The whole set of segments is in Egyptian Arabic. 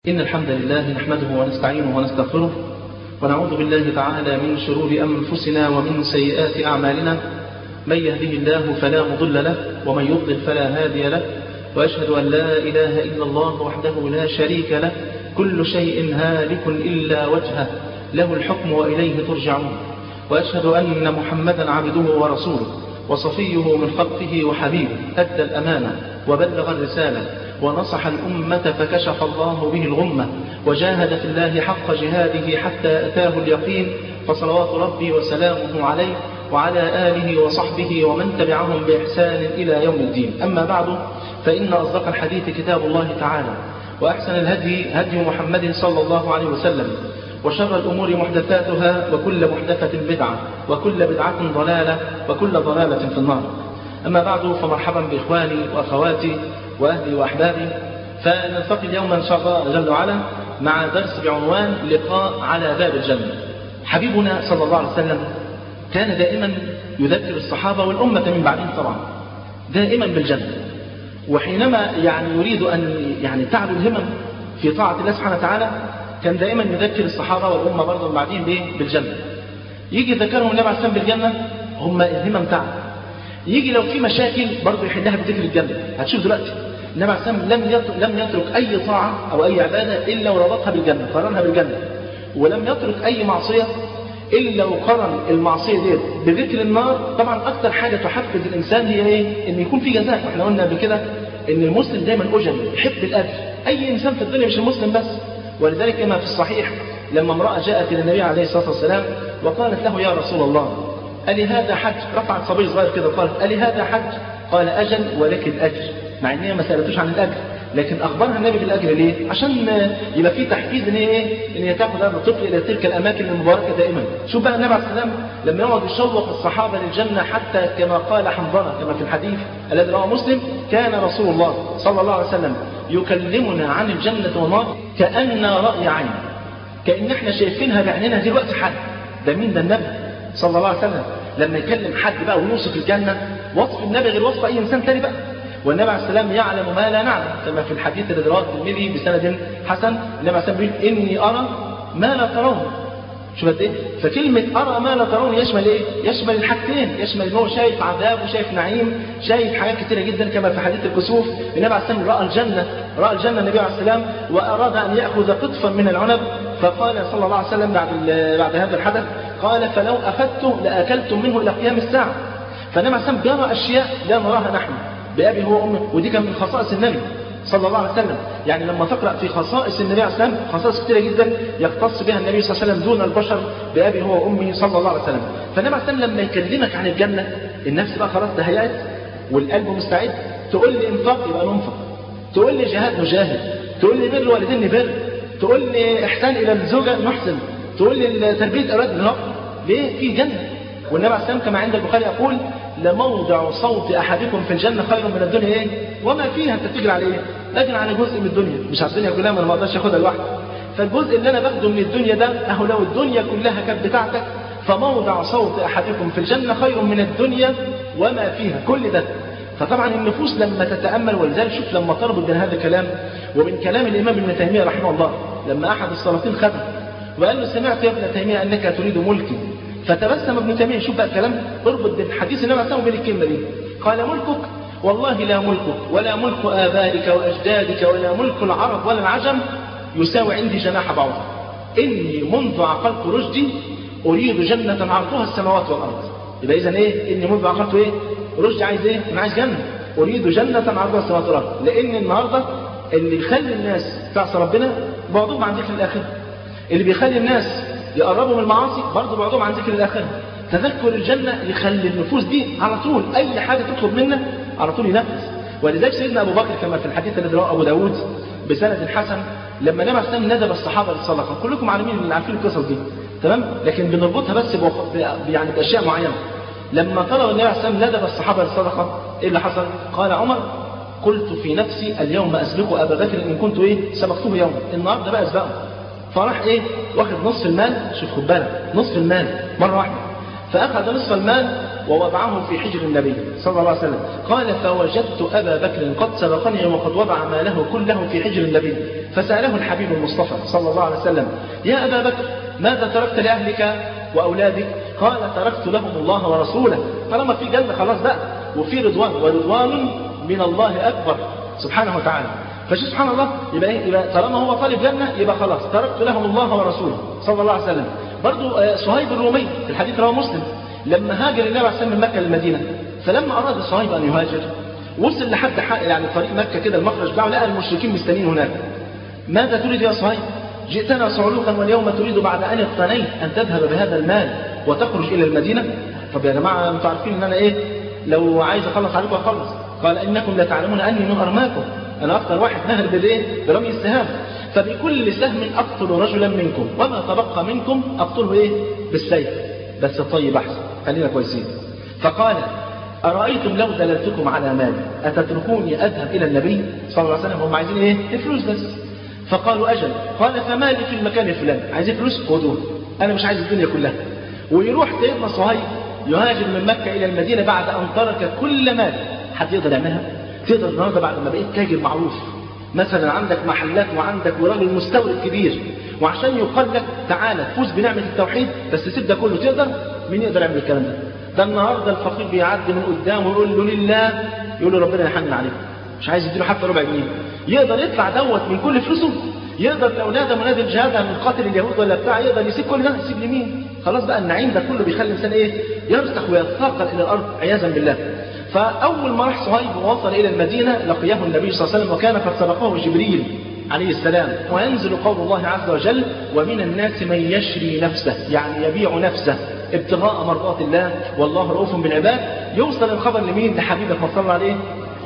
إن الحمد لله نحمده ونستعينه ونستغفره ونعوذ بالله تعالى من شرور أنفسنا ومن سيئات أعمالنا من يهده الله فلا مضل له ومن يضلل فلا هادي له وأشهد أن لا إله إلا الله وحده لا شريك له كل شيء هالك إلا وجهه له الحكم وإليه ترجعون وأشهد أن محمدا عبده ورسوله وصفيه من خلقه وحبيبه أدى الأمانة وبلغ الرسالة ونصح الأمة فكشف الله به الغمة وجاهد في الله حق جهاده حتى أتاه اليقين فصلوات ربي وسلامه عليه وعلى آله وصحبه ومن تبعهم بإحسان إلى يوم الدين أما بعد فإن أصدق الحديث كتاب الله تعالى وأحسن الهدي هدي محمد صلى الله عليه وسلم وشر الأمور محدثاتها وكل محدثة بدعة وكل بدعة ضلالة وكل ضلالة في النار أما بعد فمرحبا بإخواني وأخواتي وأهلي وأحبابي فنلتقي اليوم إن شاء الله جل وعلا مع درس بعنوان لقاء على باب الجنة حبيبنا صلى الله عليه وسلم كان دائما يذكر الصحابة والأمة من بعدهم طبعا دائما بالجنة وحينما يعني يريد أن يعني تعلو الهمم في طاعة الله سبحانه وتعالى كان دائما يذكر الصحابة والأمة برضه من بعدهم بإيه؟ بالجنة يجي يذكرهم النبي عليه السلام بالجنة هم الهمم تعب يجي لو في مشاكل برضه يحلها بذكر الجنة هتشوف دلوقتي النبي عليه السلام لم يترك لم يترك أي طاعة أو أي عبادة إلا وربطها بالجنة قرنها بالجنة ولم يترك أي معصية إلا وقرن المعصية ديت بذكر النار طبعا أكثر حاجة تحفز الإنسان هي إيه؟ إن يكون في جزاء احنا قلنا قبل كده إن المسلم دايما أجل يحب الأجر أي إنسان في الدنيا مش المسلم بس ولذلك كما في الصحيح لما امرأة جاءت إلى النبي عليه الصلاة والسلام وقالت له يا رسول الله ألي هذا حج رفعت صبي صغير كده قالت ألي هذا حج قال أجل ولك الأجر مع ان هي ما سالتوش عن الاجر لكن اخبرها النبي بالاجر ليه عشان يبقى في تحفيز ان هي ايه ان هي تاخذ هذا الطفل الى تلك الاماكن المباركه دائما شوف بقى النبي عليه السلام لما يقعد يشوق الصحابه للجنه حتى كما قال حنظله كما في الحديث الذي رواه مسلم كان رسول الله صلى الله عليه وسلم يكلمنا عن الجنه والنار كاننا راي عين كان احنا شايفينها بعيننا دلوقتي حد ده مين ده النبي صلى الله عليه وسلم لما يكلم حد بقى ويوصف الجنه وصف النبي غير وصف اي انسان تاني بقى والنبي عليه السلام يعلم ما لا نعلم كما في الحديث الذي رواه الترمذي بسند حسن النبي عليه السلام بيقول اني ارى ما لا ترون شوف قد ايه فكلمه ارى ما لا ترون يشمل ايه يشمل الحاجتين يشمل ان هو شايف عذاب وشايف نعيم شايف حاجات كثيره جدا كما في حديث الكسوف النبي عليه السلام راى الجنه راى الجنه النبي عليه السلام واراد ان ياخذ قطفا من العنب فقال صلى الله عليه وسلم بعد بعد هذا الحدث قال فلو اخذته لاكلتم منه الى قيام الساعه فالنبي عليه السلام يرى اشياء لا نراها نحن بأبي هو أمه ودي كان من خصائص النبي صلى الله عليه وسلم يعني لما تقرأ في خصائص النبي عليه السلام خصائص كثيرة جدا يختص بها النبي صلى الله عليه وسلم دون البشر بأبي هو وأمه صلى الله عليه وسلم فالنبي عليه السلام لما يكلمك عن الجنة النفس بقى خلاص تهيأت والقلب مستعد تقول لي انفاق يبقى ننفق تقول لي جهاد نجاهد تقول لي بر والدين نبر تقول لي احسان الى الزوجه نحسن تقول لي تربيه اولاد نربي ليه في جنه والنبي عليه السلام كما عند البخاري يقول لموضع صوت احدكم في الجنه خير من الدنيا ايه وما فيها انت بتجري على ايه اجري على جزء من الدنيا مش على الدنيا كلها ما انا ما اقدرش اخدها لوحدي فالجزء اللي انا باخده من الدنيا ده اهو لو الدنيا كلها كانت بتاعتك فموضع صوت احدكم في الجنه خير من الدنيا وما فيها كل ده فطبعا النفوس لما تتامل ولذلك شوف لما تربط بين هذا الكلام ومن كلام الامام ابن تيميه رحمه الله لما احد السلاطين خده وقال له سمعت يا ابن تيميه انك تريد ملكي فتبسم ابن تيميه شوف بقى الكلام اربط بين حديث النبي عليه وبين الكلمه دي قال ملكك والله لا ملكك ولا ملك ابائك واجدادك ولا ملك العرب ولا العجم يساوي عندي جناح بعوضه اني منذ عقلت رشدي اريد جنه عرضها السماوات والارض يبقى اذا ايه اني منذ عقلت ايه رشدي عايز ايه انا عايز جنه اريد جنه عرضها السماوات والارض لان النهارده اللي يخلي الناس تعصي ربنا بعضهم عن ذكر الاخره اللي بيخلي الناس يقربوا من المعاصي برضه بعضهم عن ذكر الآخرة تذكر الجنة يخلي النفوس دي على طول أي حاجة تطلب منك على طول ينفذ ولذلك سيدنا أبو بكر كما في الحديث الذي رواه أبو داود بسند حسن لما نبع السلام ندب الصحابة للصدقة كلكم عالمين اللي عارفين القصص دي تمام لكن بنربطها بس بوخ... يعني بأشياء معينة لما طلب النبي عليه السلام ندب الصحابة للصدقة إيه اللي حصل قال عمر قلت في نفسي اليوم أسبق أبا بكر إن كنت إيه سبقته يوم النهارده بقى أسبقه فراح ايه واخد نصف المال شوف خد بالك نصف المال مره واحده فاخذ نصف المال ووضعه في حجر النبي صلى الله عليه وسلم قال فوجدت أبا بكر قد سبقني وقد وضع ماله كله في حجر النبي فسأله الحبيب المصطفى صلى الله عليه وسلم يا أبا بكر ماذا تركت لأهلك وأولادك قال تركت لهم الله ورسوله طالما في جنة خلاص بقى وفي رضوان ورضوان من الله أكبر سبحانه وتعالى فشوف سبحان الله يبقى ايه يبقى طالما هو طالب جنه يبقى خلاص تركت لهم الله ورسوله صلى الله عليه وسلم برضو صهيب الرومي في الحديث رواه مسلم لما هاجر النبي عليه الصلاه من مكه للمدينه فلما اراد صهيب ان يهاجر وصل لحد حق يعني طريق مكه كده المخرج بتاعه لقى المشركين مستنيين هناك ماذا تريد يا صهيب جئتنا صعلوكا واليوم تريد بعد ان اقتنيت ان تذهب بهذا المال وتخرج الى المدينه طب يا جماعه انتوا عارفين ان انا ايه لو عايز اخلص عليكم اخلص قال انكم لا تعلمون اني من ارماكم انا اكثر واحد نهر بالايه برمي السهام فبكل سهم اقتل رجلا منكم وما تبقى منكم اقتله ايه بالسيف بس الطيب احسن خلينا كويسين فقال ارايتم لو دللتكم على مال اتتركوني اذهب الى النبي صلى الله عليه وسلم هم عايزين ايه الفلوس بس فقالوا اجل قال فما لي في المكان الفلاني عايزين فلوس خدوها انا مش عايز الدنيا كلها ويروح سيدنا صهيب يهاجر من مكه الى المدينه بعد ان ترك كل مال حد يقدر يعملها تقدر النهارده بعد ما بقيت تاجر معروف مثلا عندك محلات وعندك وراجل مستورد كبير وعشان يقال لك تعالى فوز بنعمه التوحيد بس سيب ده كله تقدر مين يقدر يعمل الكلام ده؟ ده النهارده الفقير بيعدي من قدامه ويقول له لله يقول له ربنا يحنن عليك مش عايز يديله حتى ربع جنيه يقدر يدفع دوت من كل فلوسه يقدر لو نادى منادي الجهاد من قاتل اليهود ولا بتاع يقدر يسيب كل ده يسيب لمين؟ خلاص بقى النعيم ده كله بيخلي الانسان ايه؟ يرسخ ويتثاقل الى الارض عياذا بالله. فأول ما راح صهيب ووصل إلى المدينة لقيه النبي صلى الله عليه وسلم وكان قد سبقه جبريل عليه السلام وينزل قول الله عز وجل ومن الناس من يشري نفسه يعني يبيع نفسه ابتغاء مرضات الله والله رؤوف بالعباد يوصل الخبر لمين لحبيبك صلى الله عليه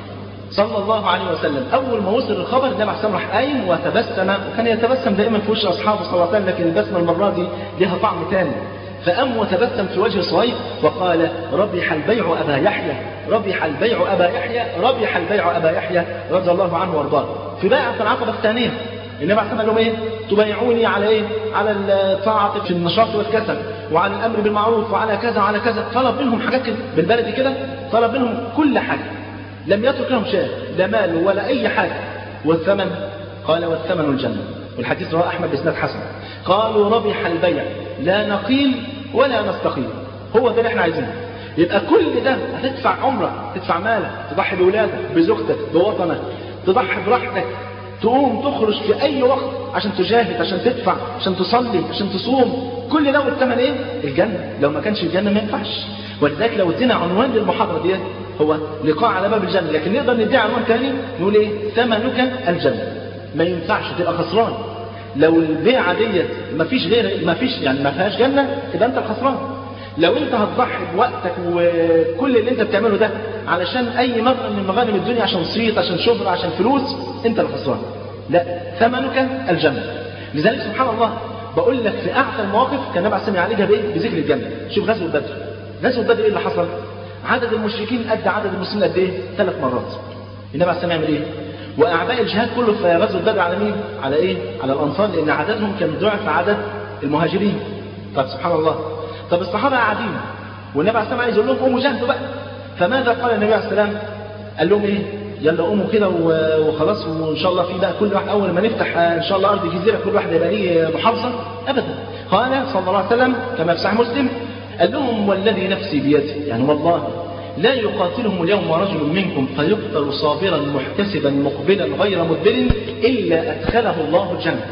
صلى الله عليه وسلم اول ما وصل الخبر النبي عليه الصلاه راح قايم وتبسم وكان يتبسم دائما في وش اصحابه صلى الله عليه وسلم لكن البسمه المره دي لها طعم ثاني فقام وتبسم في وجه صهيب وقال ربح البيع أبا يحيى ربح البيع أبا يحيى ربح البيع أبا يحيى رضي الله عنه وارضاه في بيعة العقبة الثانية النبي عليه قال لهم ايه تبايعوني على ايه على الطاعة في النشاط والكسل وعلى الأمر بالمعروف وعلى كذا وعلى كذا طلب منهم حاجات كده بالبلدي كده طلب منهم كل حاجة لم يترك لهم شيء لا مال ولا أي حاجة والثمن قال والثمن الجنة والحديث رواه أحمد بإسناد حسن قالوا ربح البيع لا نقيل ولا نستقيل هو ده اللي احنا عايزينه يبقى كل ده هتدفع عمرك تدفع مالك تضحي بولادك بزوجتك بوطنك تضحي براحتك تقوم تخرج في اي وقت عشان تجاهد عشان تدفع عشان تصلي عشان تصوم كل ده والثمن ايه الجنه لو ما كانش الجنه ما ينفعش ولذلك لو ادينا عنوان للمحاضره ديت هو لقاء على باب الجنه لكن نقدر نديها عنوان ثاني نقول ايه ثمنك الجنه ما ينفعش تبقى خسران لو البيعه ديت ما فيش غير ما فيش يعني ما فيهاش جنه يبقى انت الخسران لو انت هتضحي بوقتك وكل اللي انت بتعمله ده علشان اي مغنم من مغانم الدنيا عشان صيت عشان شهرة عشان فلوس انت الخسران لا ثمنك الجنه لذلك سبحان الله بقول لك في اعلى المواقف كان النبي عليه الصلاه يعالجها بايه؟ بذكر الجنه شوف غزوه بدر غزوه بدر ايه اللي حصل؟ عدد المشركين قد عدد المسلمين قد ايه؟ ثلاث مرات النبي عليه الصلاه يعمل ايه؟ واعباء الجهاد كله في غزوه بدر على مين؟ على ايه؟ على الانصار لان عددهم كان ضعف عدد المهاجرين طب سبحان الله طب الصحابه قاعدين والنبي عليه الصلاه عايز يقول لهم قوموا جاهدوا بقى فماذا قال النبي عليه السلام؟ قال لهم ايه؟ يلا قوموا كده وخلاص وان شاء الله في بقى كل واحد اول ما نفتح ان شاء الله ارض الجزيره كل واحد هيبقى ليه محافظه ابدا قال صلى الله عليه وسلم كما في صحيح مسلم قال لهم والذي نفسي بيده يعني والله لا يقاتلهم اليوم رجل منكم فيقتل صابرا محتسبا مقبلا غير مدبر الا ادخله الله الجنه.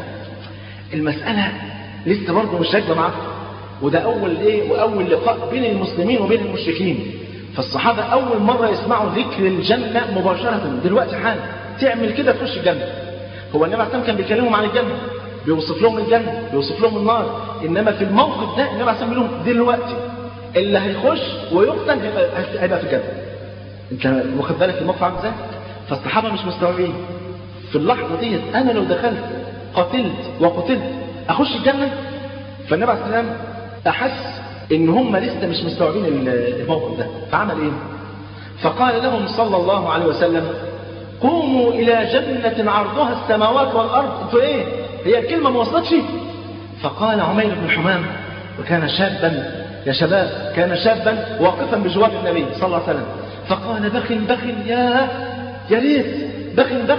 المساله لسه برضه مش راكبه معاكم وده اول ايه واول لقاء بين المسلمين وبين المشركين. فالصحابه اول مره يسمعوا ذكر الجنه مباشره دلوقتي حالا تعمل كده تخش الجنه. هو النبي عليه كان بيكلمهم عن الجنه بيوصف لهم الجنه بيوصف لهم النار انما في الموقف ده النبي عليه بيقول لهم دلوقتي اللي هيخش ويقتل هيبقى هيبقى في الجنه. انت واخد بالك الموقف عامل ازاي؟ فالصحابه مش مستوعبين. في اللحظه ديت انا لو دخلت قتلت وقتلت اخش الجنه؟ فالنبي عليه السلام احس ان هم لسه مش مستوعبين الموقف ده، فعمل ايه؟ فقال لهم صلى الله عليه وسلم: قوموا الى جنه عرضها السماوات والارض، انتوا ايه؟ هي الكلمه ما وصلتش؟ فقال عمير بن حمام وكان شابا يا شباب كان شابا واقفا بجوار النبي صلى الله عليه وسلم فقال بخ بخ يا يا ريت بخ بخ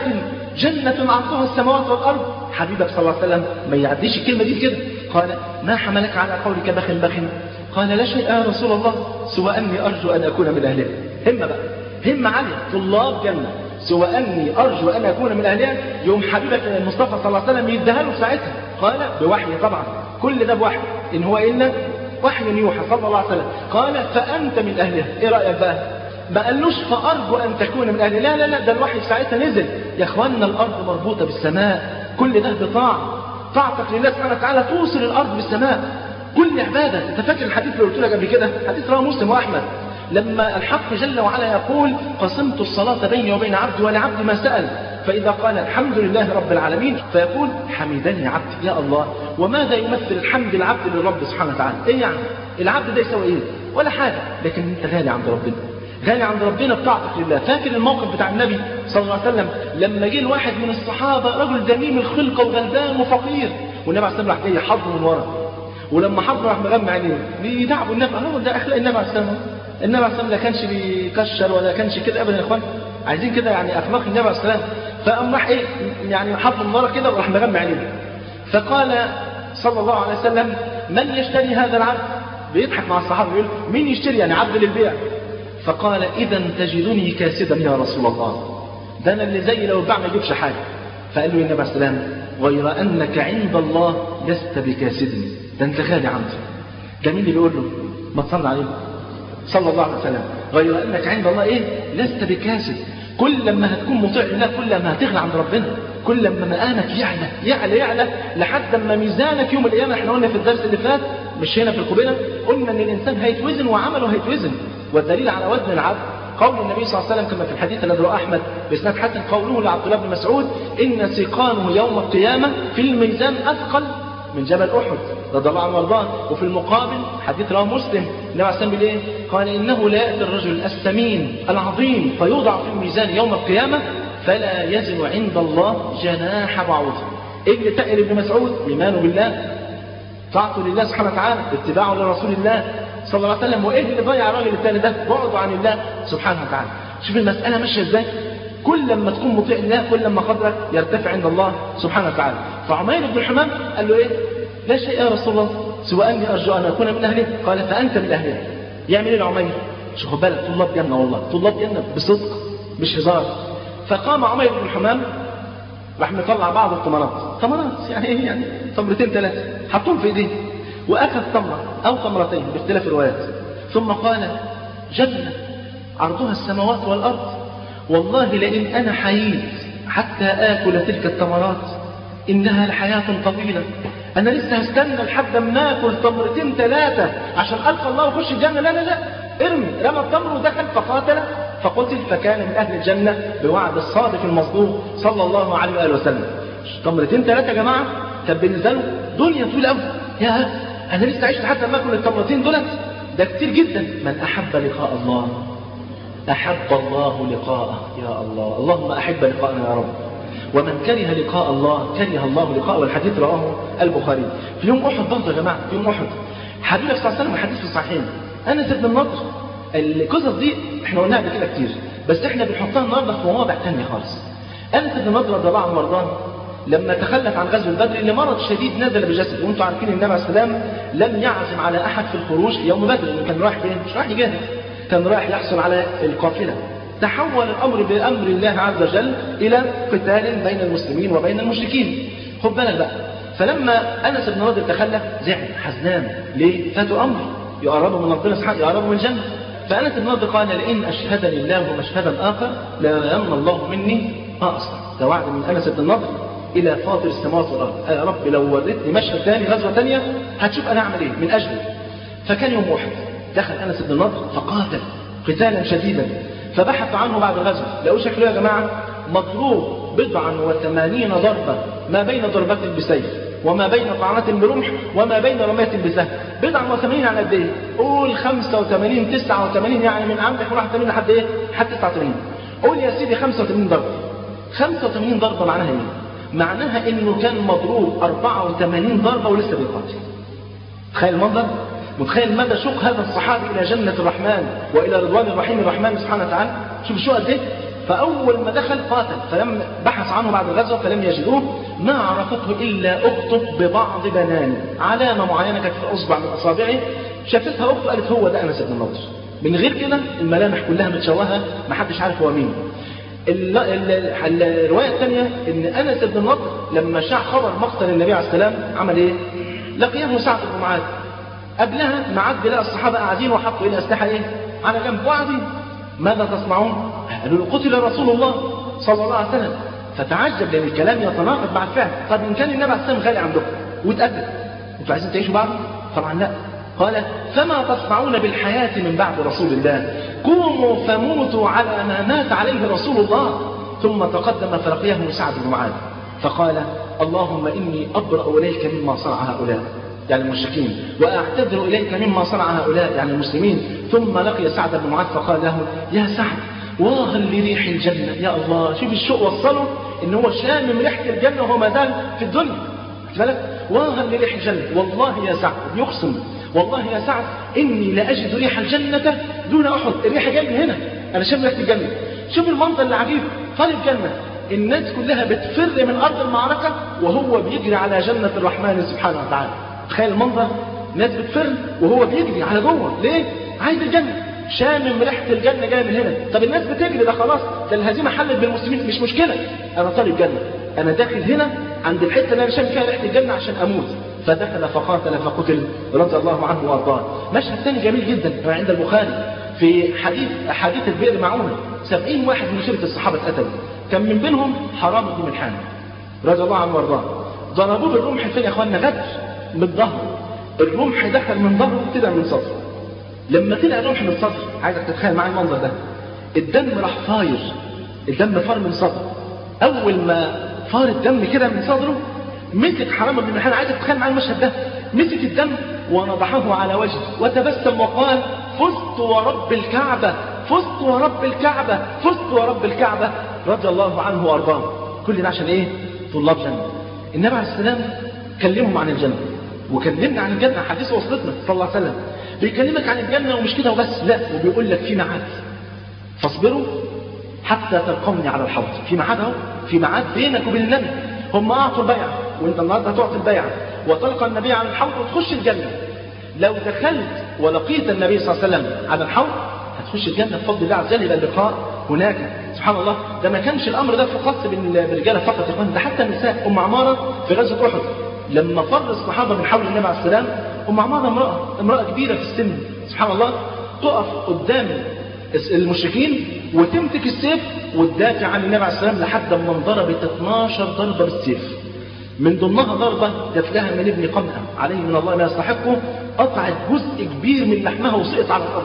جنة عرضها السماوات والأرض حبيبك صلى الله عليه وسلم ما يعديش الكلمة دي كده قال ما حملك على قولك بخ بخ قال لا شيء يا رسول الله سوى أني أرجو أن أكون من أهلها همة بقى همة عالية طلاب جنة سوى أني أرجو أن أكون من أهلها يوم حبيبك المصطفى صلى الله عليه وسلم يديها له في ساعتها قال بوحي طبعا كل ده بوحي إن هو إلا وحي يوحى صلى الله عليه وسلم قال فأنت من أهلها إيه رأيك بقى ما قالوش فأرجو أن تكون من أهلها لا لا لا ده الوحي ساعتها نزل يا إخواننا الأرض مربوطة بالسماء كل ده بطاعة طاعتك لله سبحانه وتعالى توصل الأرض بالسماء كل عبادة أنت فاكر الحديث اللي قلت لك قبل كده حديث رواه مسلم وأحمد لما الحق جل وعلا يقول قسمت الصلاة بيني وبين عبدي ولعبدي ما سأل فإذا قال الحمد لله رب العالمين فيقول حمدني عبدي يا الله وماذا يمثل الحمد العبد للرب سبحانه وتعالى إيه يعني العبد ده يسوي إيه ولا حاجة لكن أنت غالي عند ربنا غالي عند ربنا بطاعتك لله فاكر الموقف بتاع النبي صلى الله عليه وسلم لما جه الواحد من الصحابة رجل دميم الخلقة وغلبان وفقير والنبي عليه الصلاة والسلام راح جاي حضنه من ورا ولما حضنه راح مغمى عينيه بيدعبوا النبي هو ده أخلاق النبي عليه الصلاة والسلام النبي عليه الصلاة والسلام لا كانش بيكشر ولا كانش كده أبدا يا إخوان عايزين كده يعني أخلاق النبي عليه الصلاة والسلام فقام راح إيه يعني حضنه من ورا كده وراح مغمى عينيه فقال صلى الله عليه وسلم من يشتري هذا العبد بيضحك مع الصحابة يقول مين يشتري يعني عبد للبيع فقال إذا تجدني كاسدا يا رسول الله ده أنا اللي زي لو الباع ما يجيبش حاجة فقال له النبي عليه السلام غير أنك عند الله لست بكاسد ده أنت غالي عندي ده مين اللي بيقول له ما تصلي عليه صلى الله عليه وسلم غير أنك عند الله إيه لست بكاسد كل لما هتكون مطيع لله كل ما هتغلى عند ربنا كل لما مقامك يعلى يعلى يعلى لحد ما ميزانك يوم القيامة احنا قلنا في الدرس اللي فات مش هنا في القبيلة قلنا ان الانسان هيتوزن وعمله هيتوزن والدليل على وزن العبد قول النبي صلى الله عليه وسلم كما في الحديث الذي رواه احمد باسناد حسن قوله لعبد الله بن مسعود ان سيقانه يوم القيامه في الميزان اثقل من جبل احد رضي الله عنه وارضاه وفي المقابل حديث رواه مسلم النبي عليه الصلاه والسلام قال انه لا ياتي الرجل السمين العظيم فيوضع في الميزان يوم القيامه فلا يزن عند الله جناح بعوض ايه اللي تقل ابن مسعود ايمانه بالله طاعته لله سبحانه وتعالى اتباعه لرسول الله صلى الله عليه وسلم وايه اللي ضيع الراجل الثاني ده بعده عن الله سبحانه وتعالى شوف المساله ماشيه ازاي كل لما تكون مطيع الله كل لما قدرك يرتفع عند الله سبحانه وتعالى فعمير بن الحمام قال له ايه لا شيء يا رسول الله سوى اني ارجو ان اكون من اهله قال فانت من اهله يعمل ايه العمير شوفوا بالك طلاب جنه والله طلاب جنه بصدق مش هزار فقام عمير بن الحمام راح مطلع بعض التمرات تمرات يعني ايه يعني تمرتين ثلاثه حطهم في ايديه واخذ تمره او تمرتين باختلاف الروايات ثم قال جنه عرضها السماوات والارض والله لئن انا حييت حتى اكل تلك التمرات انها لحياه طويله انا لسه هستنى لحد ما اكل تمرتين ثلاثه عشان القى الله واخش الجنه لا لا لا ارمي رمى التمر ودخل فقاتل فقتل فكان من اهل الجنه بوعد الصادق المصدوق صلى الله عليه واله وسلم تمرتين ثلاثه يا جماعه كان بالنسبه له دنيا طويله قوي يا انا لسه عايش لحد ما اكل التمرتين دولت ده كتير جدا من احب لقاء الله احب الله لقاءه يا الله اللهم احب لقاءنا يا رب ومن كره لقاء الله كره الله لقاءه والحديث رواه البخاري في يوم احد برضه يا جماعه في يوم احد حبيبي صلى الله عليه وسلم حديث في الصحيحين انس بن النضر القصص دي احنا قلناها قبل كده كتير بس احنا بنحطها النهارده في مواضع ثانيه خالص انس بن النضر رضي الله عنه وارضاه لما تخلف عن غزو البدر لمرض شديد نزل بجسده وانتم عارفين النبي عليه السلام لم يعزم على احد في الخروج يوم بدر لانه كان رايح فين؟ مش رايح يجاهد كان رايح يحصل على القافله تحول الامر بامر الله عز وجل الى قتال بين المسلمين وبين المشركين خد بالك بقى فلما انس بن نضر تخلف زعل حزنان ليه؟ فاتوا امر يقربوا من ربنا سبحانه يقربوا من الجنه فانس بن نضر قال لئن اشهدني الله مشهدا اخر لا يمن الله مني ما اصنع ده وعد من انس بن نضر الى فاطر السماوات والارض يا رب لو وريتني مشهد ثاني غزوه ثانيه هتشوف انا اعمل ايه من اجله فكان يوم واحد دخل انس بن نضر فقاتل قتالا شديدا فبحث عنه بعد الغزو لقوا شكله يا جماعه مضروب بضعا وثمانين ضربه ما بين ضربة بسيف وما بين طعنة برمح وما بين رمية بسهم بضعا وثمانين على قد ايه؟ قول 85 89 يعني من عندك 81 لحد ايه؟ لحد 89 قول يا سيدي 85 ضربة 85 ضربة معناها ايه؟ معناها انه كان مضروب 84 ضربة ولسه بيقاتل تخيل المنظر متخيل مدى شوق هذا الصحابي الى جنه الرحمن والى رضوان الرحيم الرحمن سبحانه وتعالى شوف الشوق قد ايه فاول ما دخل قاتل فلم بحث عنه بعد الغزوه فلم يجدوه ما عرفته الا اخته ببعض بنانه علامه معينه كانت في اصبع من اصابعه شافتها اخته قالت هو ده انس بن النضر من غير كده الملامح كلها متشوهه ما حدش عارف هو مين الروايه الثانيه ان انس بن النضر لما شاع خبر مقتل النبي عليه السلام عمل ايه؟ لقيه سعد بن معاذ قبلها معاذ لقى الصحابه قاعدين وحطوا ايه الاسلحه ايه؟ على جنب وقاعدين ماذا تصنعون؟ قالوا له قتل رسول الله صلى الله عليه وسلم فتعجب لان الكلام يتناقض مع الفعل طب ان كان النبي عليه السلام غالي عندكم واتقدم انتوا عايزين تعيشوا بعض؟ طبعا لا قال فما تصنعون بالحياة من بعد رسول الله قوموا فموتوا على ما مات عليه رسول الله ثم تقدم فلقيه سعد بن معاذ فقال اللهم إني أبرأ إليك مما صنع هؤلاء يعني المشركين وأعتذر إليك مما صنع هؤلاء يعني المسلمين ثم لقي سعد بن معاذ فقال له يا سعد واغا لريح الجنة يا الله شوف الشوق وصله ان هو شامم ريحة الجنة وهو ما زال في الدنيا بالك واغا لريح الجنة والله يا سعد بيقسم والله يا سعد إني لأجد ريح الجنة دون أحد الريحة جاية من هنا أنا شايف ريحة الجنة شوف المنظر العجيب طالب جنة الناس كلها بتفر من أرض المعركة وهو بيجري على جنة الرحمن سبحانه وتعالى تخيل المنظر ناس بتفر وهو بيجري على جوه ليه؟ عايز الجنة شامم ريحة الجنة جاية من هنا طب الناس بتجري ده خلاص ده الهزيمة حلت بالمسلمين مش مشكلة أنا طالب جنة أنا داخل هنا عند الحتة اللي أنا شامم فيها ريحة الجنة عشان أموت فدخل فقاتل فقتل رضي الله عنه وارضاه مشهد ثاني جميل جدا عند البخاري في حديث احاديث البئر معونه سبعين واحد من شركة الصحابة اتقتلوا كان من بينهم حرام بن ملحان رضي الله عنه وارضاه ضربوه بالرمح فين يا اخوانا غدر من الظهر الرمح دخل من ظهره طلع من صدره لما طلع الرمح من صدره عايزك تتخيل معايا المنظر ده الدم راح فاير الدم فار من صدره اول ما فار الدم كده من صدره مسك حرام بن ملحان عايزك تتخيل معايا المشهد ده مسك الدم ونضحه على وجهه وتبسم وقال فزت ورب الكعبة فزت ورب الكعبة فزت ورب الكعبة رضي الله عنه وارضاه كل ده عشان ايه طلاب جنة النبي عليه السلام كلمهم عن الجنة وكلمنا عن الجنة حديث وصلتنا صلى الله عليه وسلم بيكلمك عن الجنة ومش كده وبس لا وبيقول لك في ميعاد فاصبروا حتى تلقوني على الحوض في ميعاد اهو في ميعاد بينك وبين النبي هم اعطوا البيعة وانت النهارده هتعطي البيعة وتلقى النبي على الحوض وتخش الجنة لو دخلت ولقيت النبي صلى الله عليه وسلم على الحوض هتخش الجنة بفضل الله عز وجل يبقى اللقاء هناك سبحان الله ده ما كانش الامر ده خاص بالرجاله فقط يا ده حتى النساء ام عماره في غزوه احد لما فر الصحابه من حول النبي عليه السلام ام عماره امراه امراه كبيره في السن سبحان الله تقف قدام المشركين وتمسك السيف وتدافع عن النبي عليه السلام لحد ما انضربت 12 ضربه بالسيف من ضمنها ضربة جات لها من ابن قمها عليه من الله ما يستحقه قطعت جزء كبير من لحمها وسقط على الأرض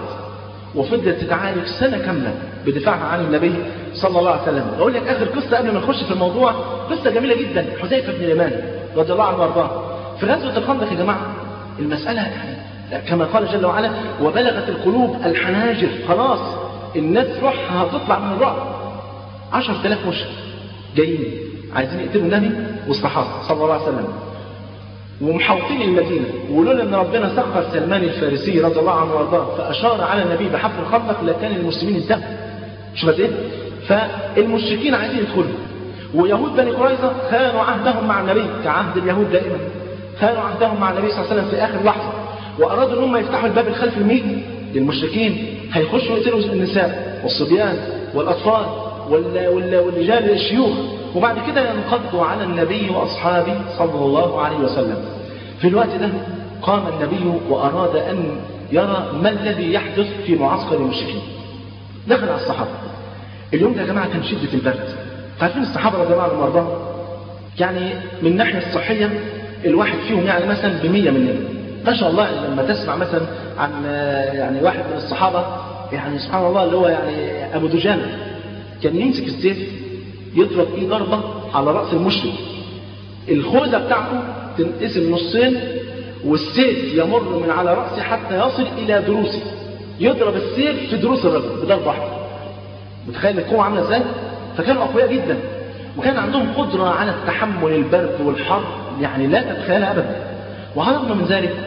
وفضلت تتعالج سنة كاملة بدفاعها عن النبي صلى الله عليه وسلم أقول لك آخر قصة قبل ما نخش في الموضوع قصة جميلة جدا حذيفة بن اليمان رضي الله عنه وارضاه في غزوة الخندق يا جماعة المسألة يعني كما قال جل وعلا وبلغت القلوب الحناجر خلاص الناس روحها هتطلع من الرعب 10000 مشرك جايين عايزين يقتلوا النبي والصحابة صلى الله عليه وسلم ومحوطين المدينة ولولا ان ربنا سخر سلمان الفارسي رضي الله عنه وارضاه فاشار على النبي بحفر الخندق لكان المسلمين انتهوا شوف قد ايه فالمشركين عايزين يدخلوا ويهود بني قريظة خانوا عهدهم مع النبي كعهد اليهود دائما خانوا عهدهم مع النبي صلى الله عليه وسلم في اخر لحظة وارادوا ان هم يفتحوا الباب الخلفي لمين؟ للمشركين هيخشوا يقتلوا النساء والصبيان والاطفال والرجال الشيوخ وبعد كده ينقضوا على النبي وأصحابه صلى الله عليه وسلم في الوقت ده قام النبي وأراد أن يرى ما الذي يحدث في معسكر المشركين دخل على الصحابة اليوم ده يا جماعة كان شدة البرد عارفين الصحابة رضي الله عنهم وارضاهم يعني من الناحية الصحية الواحد فيهم يعني مثلا بمية مننا ما شاء الله لما تسمع مثلا عن يعني واحد من الصحابة يعني سبحان الله اللي هو يعني أبو دجانة كان يمسك السيف يضرب ايه ضربة على رأس المشرك الخوذة بتاعته تنقسم نصين والسيف يمر من على رأسه حتى يصل إلى دروسه يضرب السيف في دروس الرجل بضربة واحدة متخيل القوة عاملة ازاي؟ فكانوا أقوياء جدا وكان عندهم قدرة على التحمل البرد والحر يعني لا تتخيلها أبدا وعلى الرغم من ذلك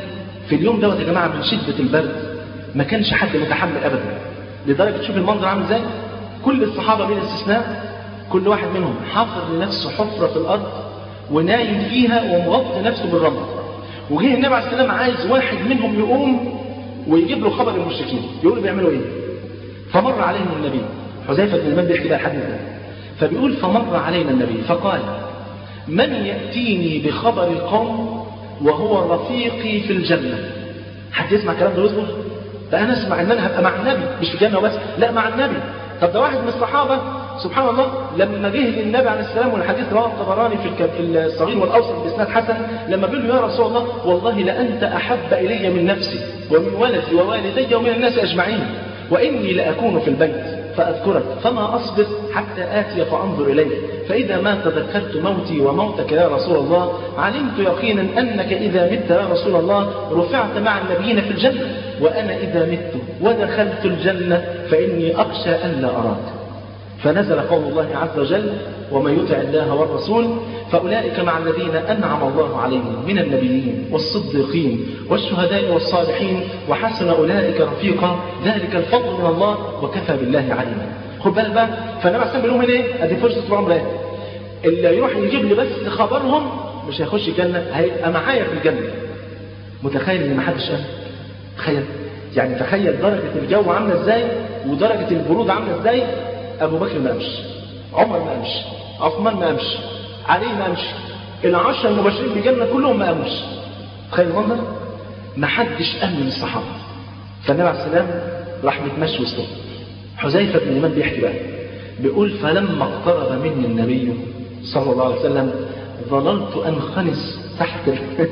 في اليوم دوت يا جماعة من شدة البرد ما كانش حد متحمل أبدا لدرجة تشوف المنظر عامل ازاي كل الصحابة بلا استثناء كل واحد منهم حفر لنفسه حفرة في الأرض ونايم فيها ومغطي نفسه بالرمل وجه النبي عليه السلام عايز واحد منهم يقوم ويجيب له خبر المشركين يقولوا بيعملوا ايه فمر عليهم النبي حذيفة بن اليمان بيحكي بقى الحديث ده فبيقول فمر علينا النبي فقال من يأتيني بخبر القوم وهو رفيقي في الجنة حد يسمع الكلام ده ويصبر ده انا اسمع ان انا هبقى مع النبي مش في الجنة بس لا مع النبي طب ده واحد من الصحابة سبحان الله لما جه للنبي عليه السلام والحديث رواه الطبراني في في الصغير والاوسط باسناد حسن لما بيقول له يا رسول الله والله لانت احب الي من نفسي ومن ولدي ووالدي ومن الناس اجمعين واني لاكون في البيت فاذكرك فما اصبر حتى اتي فانظر اليك فاذا ما تذكرت موتي وموتك يا رسول الله علمت يقينا انك اذا مت يا رسول الله رفعت مع النبيين في الجنه وانا اذا مت ودخلت الجنه فاني اخشى ان لا اراك فنزل قول الله عز وجل ومن يطع الله والرسول فأولئك مع الذين أنعم الله عليهم من النبيين والصديقين والشهداء والصالحين وحسن أولئك رفيقا ذلك الفضل من الله وكفى بالله عليما خد بالك بقى فالنبي عليه بيقول لهم ايه؟ ادي فرصه العمر ايه؟ اللي يروح يجيب لي بس خبرهم مش هيخش الجنه هيبقى معايا في الجنه متخيل ان ما حدش قال تخيل يعني تخيل درجه الجو عامله ازاي ودرجه البرود عامله ازاي ابو بكر ما قامش عمر ما قامش عثمان ما قامش علي ما قامش العشرة المبشرين بالجنة كلهم ما قاموش تخيل المنظر ما حدش قام من الصحابة فالنبي عليه السلام راح متمشي وسطهم حذيفة بن اليمان بيحكي بقى بيقول فلما اقترب مني النبي صلى الله عليه وسلم ظللت انخنس تحت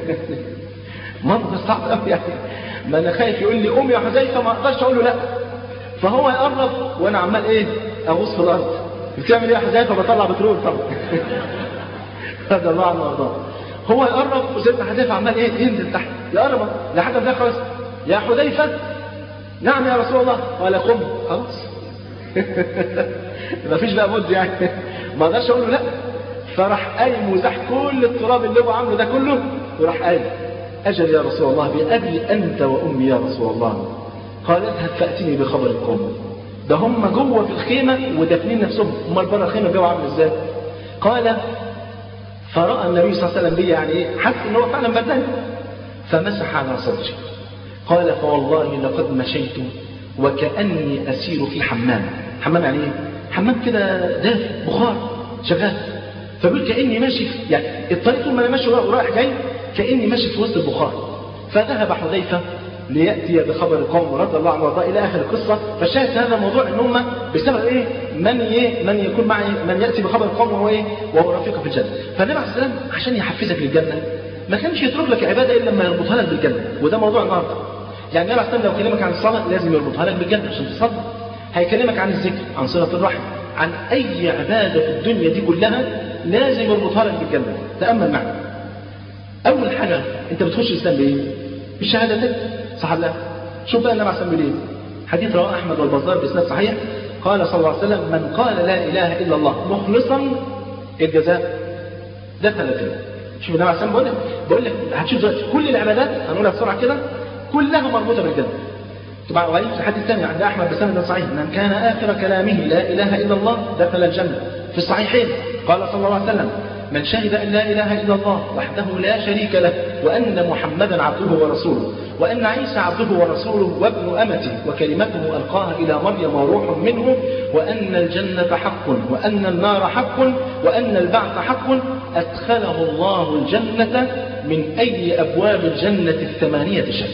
منظر صعب قوي يعني ما انا خايف يقول لي قوم يا حذيفه ما اقدرش اقول له لا فهو يقرب وانا عمال ايه اغوص في الارض بتعمل ايه يا حذيفه بطلع بترول طبعا هذا الله عنه وارضاه هو يقرب وسيدنا حذيفه عمال ايه ينزل تحت يقرب لحد ما خلاص يا حذيفه نعم يا رسول الله قال قم خلاص ما فيش بقى مد يعني ما اقدرش اقول له لا فراح قايم وزح كل التراب اللي هو عامله ده كله وراح قايم اجل يا رسول الله بابي انت وامي يا رسول الله قال اذهب فاتني بخبر القوم ده هم جوه في الخيمه ودافنين نفسهم امال بره الخيمه الجو عامل ازاي قال فراى النبي صلى الله عليه وسلم بي يعني ايه حس ان هو فعلا بردان فمسح على صدري قال فوالله لقد مشيت وكاني اسير في حمام حمام يعني ايه حمام كده دافئ بخار شغال فبيقول كاني ماشي في يعني الطريق طول ما انا ماشي ورايح جاي كاني ماشي في وسط البخار فذهب حذيفه لياتي بخبر القوم رضي الله عنه وارضاه الى اخر القصه فالشاهد في هذا الموضوع ان هم بسبب ايه من ايه من يكون معي من ياتي بخبر القوم وهو ايه وهو رفيقه في الجنه فالنبي عليه السلام عشان يحفزك للجنه ما كانش يترك لك عباده الا لما يربطها لك بالجنه وده موضوع النهارده يعني النبي عليه السلام لو كلمك عن الصلاه لازم يربطها لك بالجنه عشان تصلي هيكلمك عن الذكر عن صله الرحم عن اي عباده في الدنيا دي كلها لازم يربطها لك بالجنه تامل معي اول حاجه انت بتخش الاسلام بايه بالشهادتين صح لا شوف بقى النبي عليه الصلاه والسلام حديث رواه احمد والبزار باسناد صحيح قال صلى الله عليه وسلم من قال لا اله الا الله مخلصا الجزاء دخل الجنه شوف النبي عليه الصلاه والسلام بيقول لك بقول لك هتشوف دلوقتي كل العبادات هنقولها بسرعه كده كلها مربوطه بالجنه طبعا وغير في حديث ثاني عند احمد بسند صحيح من كان اخر كلامه لا اله الا الله دخل الجنه في الصحيحين قال صلى الله عليه وسلم من شهد أن لا إله إلا الله وحده لا شريك له وأن محمدا عبده ورسوله وأن عيسى عبده ورسوله وابن أمته وكلمته ألقاها إلى مريم وروح منه وأن الجنة حق وأن النار حق وأن البعث حق أدخله الله الجنة من أي أبواب الجنة الثمانية شيء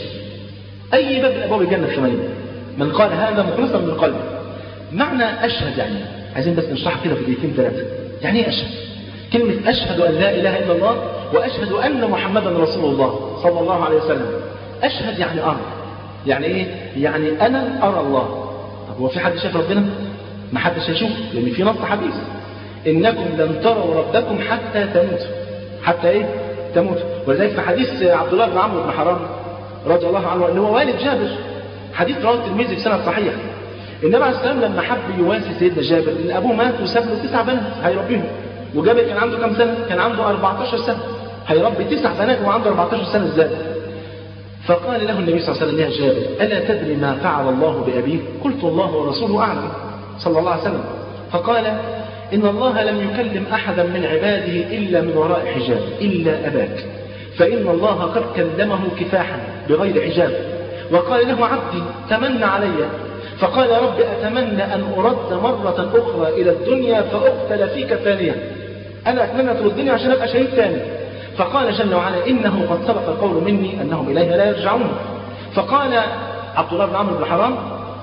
أي باب من أبواب الجنة الثمانية من قال هذا مخلصا من قلبه معنى أشهد يعني عايزين بس نشرح كده في دقيقتين ثلاثة يعني إيه أشهد كلمة أشهد أن لا إله إلا الله وأشهد أن محمدا رسول الله صلى الله عليه وسلم أشهد يعني أرى يعني إيه؟ يعني أنا أرى الله طب هو في حد شاف ربنا؟ ما حدش هيشوف لأن في نص حديث إنكم لن تروا ربكم حتى تموتوا حتى إيه؟ تموتوا ولذلك في حديث عبد الله بن عمرو بن حرام رضي الله عنه اللي هو والد جابر حديث رواه الترمذي في سنة صحيح النبي عليه السلام لما حب يواسي سيدنا جابر ان ابوه مات وساب له تسع بنات هيربيهم وجابر كان عنده كام سنة؟ كان عنده 14 سنة هيربي تسع بنات وهو عنده 14 سنة ازاي؟ فقال له النبي صلى الله عليه وسلم يا جابر ألا تدري ما فعل الله بأبيك قلت الله ورسوله أعلم صلى الله عليه وسلم فقال إن الله لم يكلم أحدا من عباده إلا من وراء حجاب إلا أباك فإن الله قد كلمه كفاحا بغير حجاب وقال له عبدي تمنى علي فقال يا رب أتمنى أن أرد مرة أخرى إلى الدنيا فأقتل فيك ثانية أنا أتمنى أدخل الدنيا عشان أبقى شهيد ثاني فقال جل وعلا إنه قد سبق القول مني أنهم إليها لا يرجعون فقال عبد الله بن عمرو بن حرام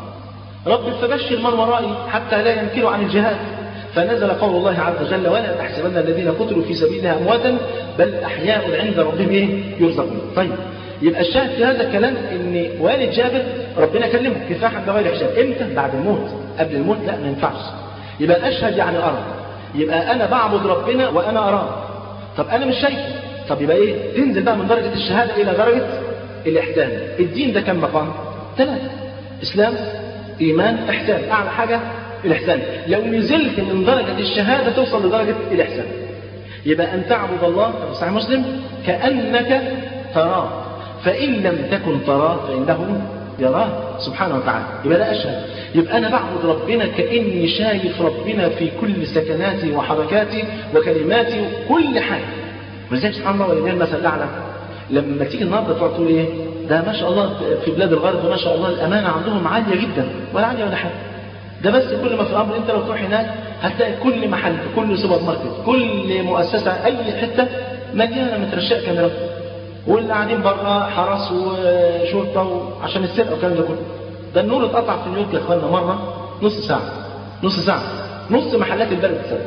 رب فبشر من ورائي حتى لا ينكروا عن الجهاد فنزل قول الله عز وجل ولا تحسبن الذين قتلوا في سبيل الله امواتا بل احياء عند ربهم ايه يرزقون طيب يبقى الشاهد في هذا الكلام ان والد جابر ربنا كلمه كفاحا بغير حجاب امتى بعد الموت قبل الموت لا ما ينفعش يبقى اشهد يعني ارى يبقى انا بعبد ربنا وانا اراه طب انا مش شايفه طب يبقى ايه تنزل بقى من درجه الشهاده الى درجه الاحسان الدين ده كم مقام ثلاثه اسلام ايمان احسان اعلى حاجه الإحسان لو نزلت من درجة الشهادة توصل لدرجة الإحسان يبقى أن تعبد الله في صحيح مسلم كأنك تراه فإن لم تكن تراه فإنه يراه سبحانه وتعالى يبقى ده أشهد يبقى أنا بعبد ربنا كأني شايف ربنا في كل سكناتي وحركاتي وكلماتي وكل حاجة ولذلك سبحان الله ولله المثل الأعلى لما تيجي النهارده تقعد تقول ايه ده ما شاء الله في بلاد الغرب ما شاء الله الامانه عندهم عاليه جدا ولا عاليه ولا حاجه ده بس كل ما في الامر انت لو تروح هناك هتلاقي كل محل كل سوبر ماركت كل مؤسسه اي حته مليانه مترشقه كاميرات واللي قاعدين بره حرس وشرطه عشان السرقه والكلام ده كله ده النور اتقطع في نيويورك يا اخوانا مره نص ساعه نص ساعه نص محلات البلد اتسرق